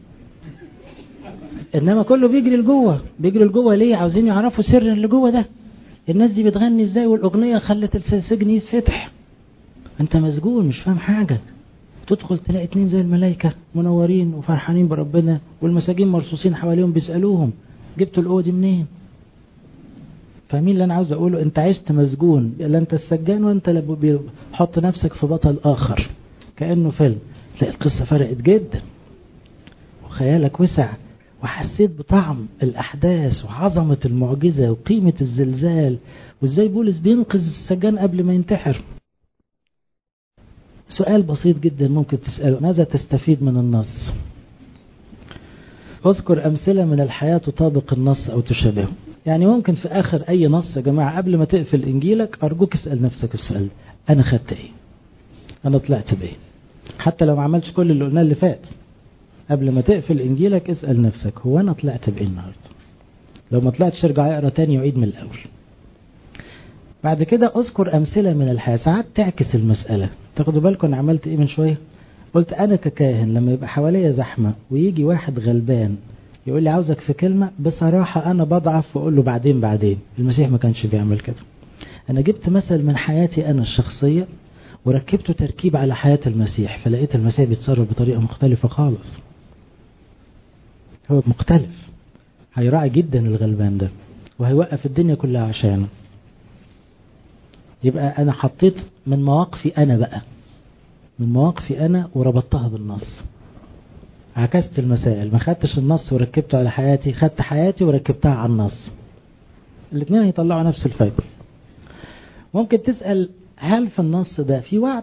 انما كله بيجري لجوه بيجري لجوه ليه عاوزين يعرفوا سر اللي جوه ده الناس دي بتغني ازاي والاغنيه خلت السجن يتفتح انت مسجون مش فاهم حاجه تدخل تلاقي اتنين زي الملائكه منورين وفرحانين بربنا والمساجين مرصوصين حواليهم بيسالوهم جبتوا القوه دي منين فاهمين اللي انا عاوز اقوله انت عشت مسجون لا انت السجان وانت اللي حط نفسك في بطل اخر كانه فيلم تلاقي القصه فرقت جدا وخيالك وسع وحسيت بطعم الاحداث وعظمه المعجزه وقيمه الزلزال وازاي بولس بينقذ السجان قبل ما ينتحر سؤال بسيط جدا ممكن تساله ماذا تستفيد من النص اذكر امثله من الحياه تطابق النص او تشابهه يعني ممكن في آخر أي نص يا جماعة قبل ما تقفل إنجيلك أرجوك اسأل نفسك السؤال أنا خدت إيه أنا طلعت بإيه حتى لو ما عملتش كل اللي قلناه اللي فات قبل ما تقفل إنجيلك اسأل نفسك هو أنا طلعت بإيه النهاردة لو ما طلعتش ارجع اقرا تاني وعيد من الأول بعد كده أذكر أمثلة من الحياة ساعات تعكس المسألة تاخدوا بالكم أنا عملت إيه من شوية قلت أنا ككاهن لما يبقى حواليا زحمة ويجي واحد غلبان يقول لي عاوزك في كلمة بصراحة أنا بضعف وأقول له بعدين بعدين المسيح ما كانش بيعمل كده أنا جبت مثل من حياتي أنا الشخصية وركبته تركيب على حياة المسيح فلقيت المسيح بيتصرف بطريقة مختلفة خالص هو مختلف هيراعي جدا الغلبان ده وهيوقف الدنيا كلها عشانه يبقى أنا حطيت من مواقفي أنا بقى من مواقفي أنا وربطتها بالنص عكست المسائل ما خدتش النص وركبته على حياتي خدت حياتي وركبتها على النص الاثنين هيطلعوا نفس الفايدة ممكن تسأل هل في النص ده في وعد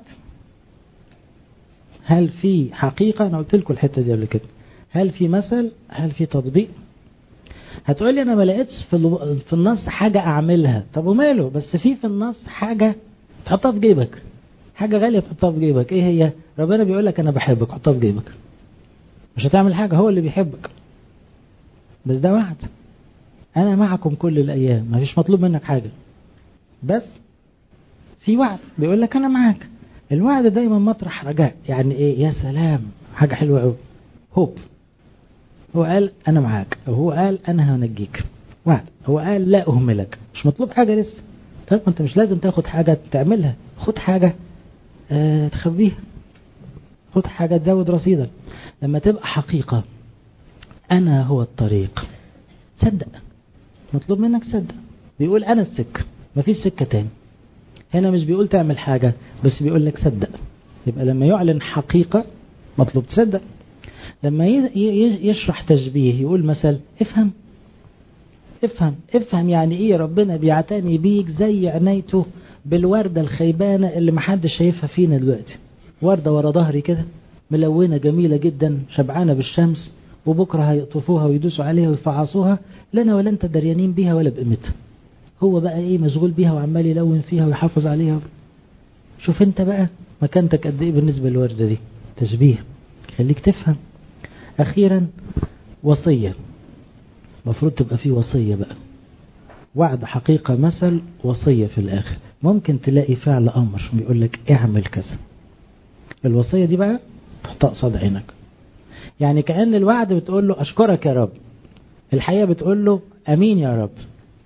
هل في حقيقة أنا قلت لكم الحتة دي قبل كده هل في مثل هل في تطبيق هتقولي أنا ما لقيتش في, في النص حاجة أعملها طب وماله بس في في النص حاجة تحطها في جيبك حاجة غالية تحطها في جيبك ايه هي ربنا بيقول لك انا بحبك حطها في جيبك مش هتعمل حاجة هو اللي بيحبك بس ده وعد انا معكم كل الايام ما فيش مطلوب منك حاجة بس في وعد بيقول لك انا معاك الوعد دايما مطرح رجاء يعني ايه يا سلام حاجة حلوة قوي هوب هو قال انا معاك هو قال انا هنجيك وعد هو قال لا اهملك مش مطلوب حاجة لسه طيب انت مش لازم تاخد حاجة تعملها خد حاجة اه تخبيها خد حاجة تزود رصيدك لما تبقى حقيقة أنا هو الطريق صدق مطلوب منك صدق بيقول أنا السكة مفيش سكة تاني هنا مش بيقول تعمل حاجة بس بيقول لك صدق يبقى لما يعلن حقيقة مطلوب تصدق لما يشرح تشبيه يقول مثل افهم افهم افهم يعني ايه ربنا بيعتني بيك زي عنايته بالوردة الخيبانة اللي محدش شايفها فينا دلوقتي وردة ورا ظهري كده ملونة جميلة جدا شبعانة بالشمس وبكرة هيقطفوها ويدوسوا عليها ويفعصوها لنا ولا انت دريانين بيها ولا بقيمتها هو بقى ايه مشغول بيها وعمال يلون فيها ويحافظ عليها شوف انت بقى مكانتك قد ايه بالنسبة للوردة دي تشبيه خليك تفهم اخيرا وصية المفروض تبقى فيه وصية بقى وعد حقيقة مثل وصية في الاخر ممكن تلاقي فعل امر بيقول لك اعمل كذا الوصية دي بقى تحطها قصاد عينك يعني كأن الوعد بتقول له أشكرك يا رب الحقيقة بتقول له أمين يا رب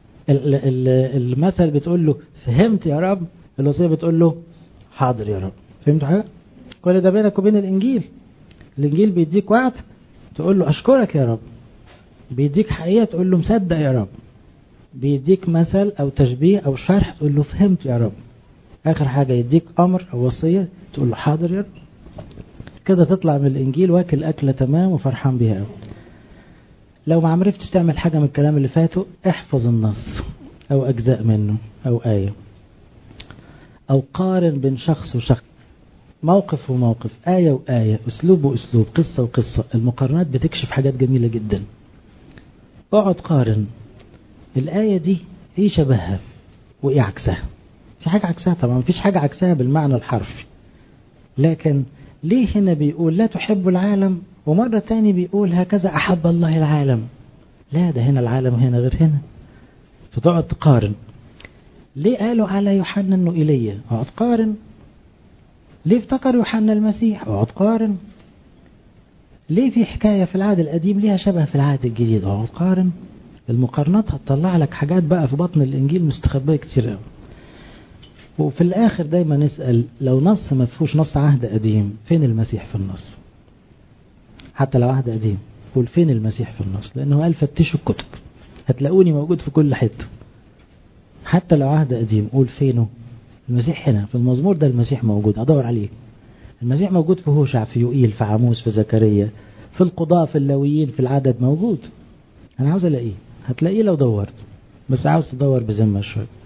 المثل بتقول له فهمت يا رب الوصية بتقول له حاضر يا رب فهمت حاجة كل ده بينك وبين الإنجيل الإنجيل بيديك وعد تقول له أشكرك يا رب بيديك حقيقة تقول له مصدق يا رب بيديك مثل أو تشبيه أو شرح تقول له فهمت يا رب آخر حاجة يديك أمر أو وصية تقول له حاضر يا رب كده تطلع من الإنجيل واكل أكلة تمام وفرحان بيها قوي لو ما عمرفتش تعمل حاجة من الكلام اللي فاته احفظ النص أو أجزاء منه أو آية أو قارن بين شخص وشخص موقف وموقف آية وآية أسلوب وأسلوب قصة وقصة المقارنات بتكشف حاجات جميلة جدا اقعد قارن الآية دي ايه شبهها وايه عكسها في حاجة عكسها طبعا مفيش حاجة عكسها بالمعنى الحرفي لكن ليه هنا بيقول لا تحب العالم ومرة تاني بيقول هكذا أحب الله العالم لا ده هنا العالم هنا غير هنا فتقعد تقارن ليه قالوا على يوحنا انه ايليا اقعد قارن ليه افتكر يوحنا المسيح اقعد قارن ليه في حكاية في العهد القديم ليها شبه في العهد الجديد اقعد قارن المقارنات هتطلع لك حاجات بقى في بطن الانجيل مستخبية كتير قوي وفي الاخر دايما نسأل لو نص ما فيهوش نص عهد قديم فين المسيح في النص حتى لو عهد قديم قول فين المسيح في النص لانه قال فتشوا الكتب هتلاقوني موجود في كل حتة حتى لو عهد قديم قول فينه المسيح هنا في المزمور ده المسيح موجود ادور عليه المسيح موجود في هوشع في يوئيل في عاموس في زكريا في القضاء في اللاويين في العدد موجود انا عاوز الاقيه هتلاقيه لو دورت بس عاوز تدور بذمه شويه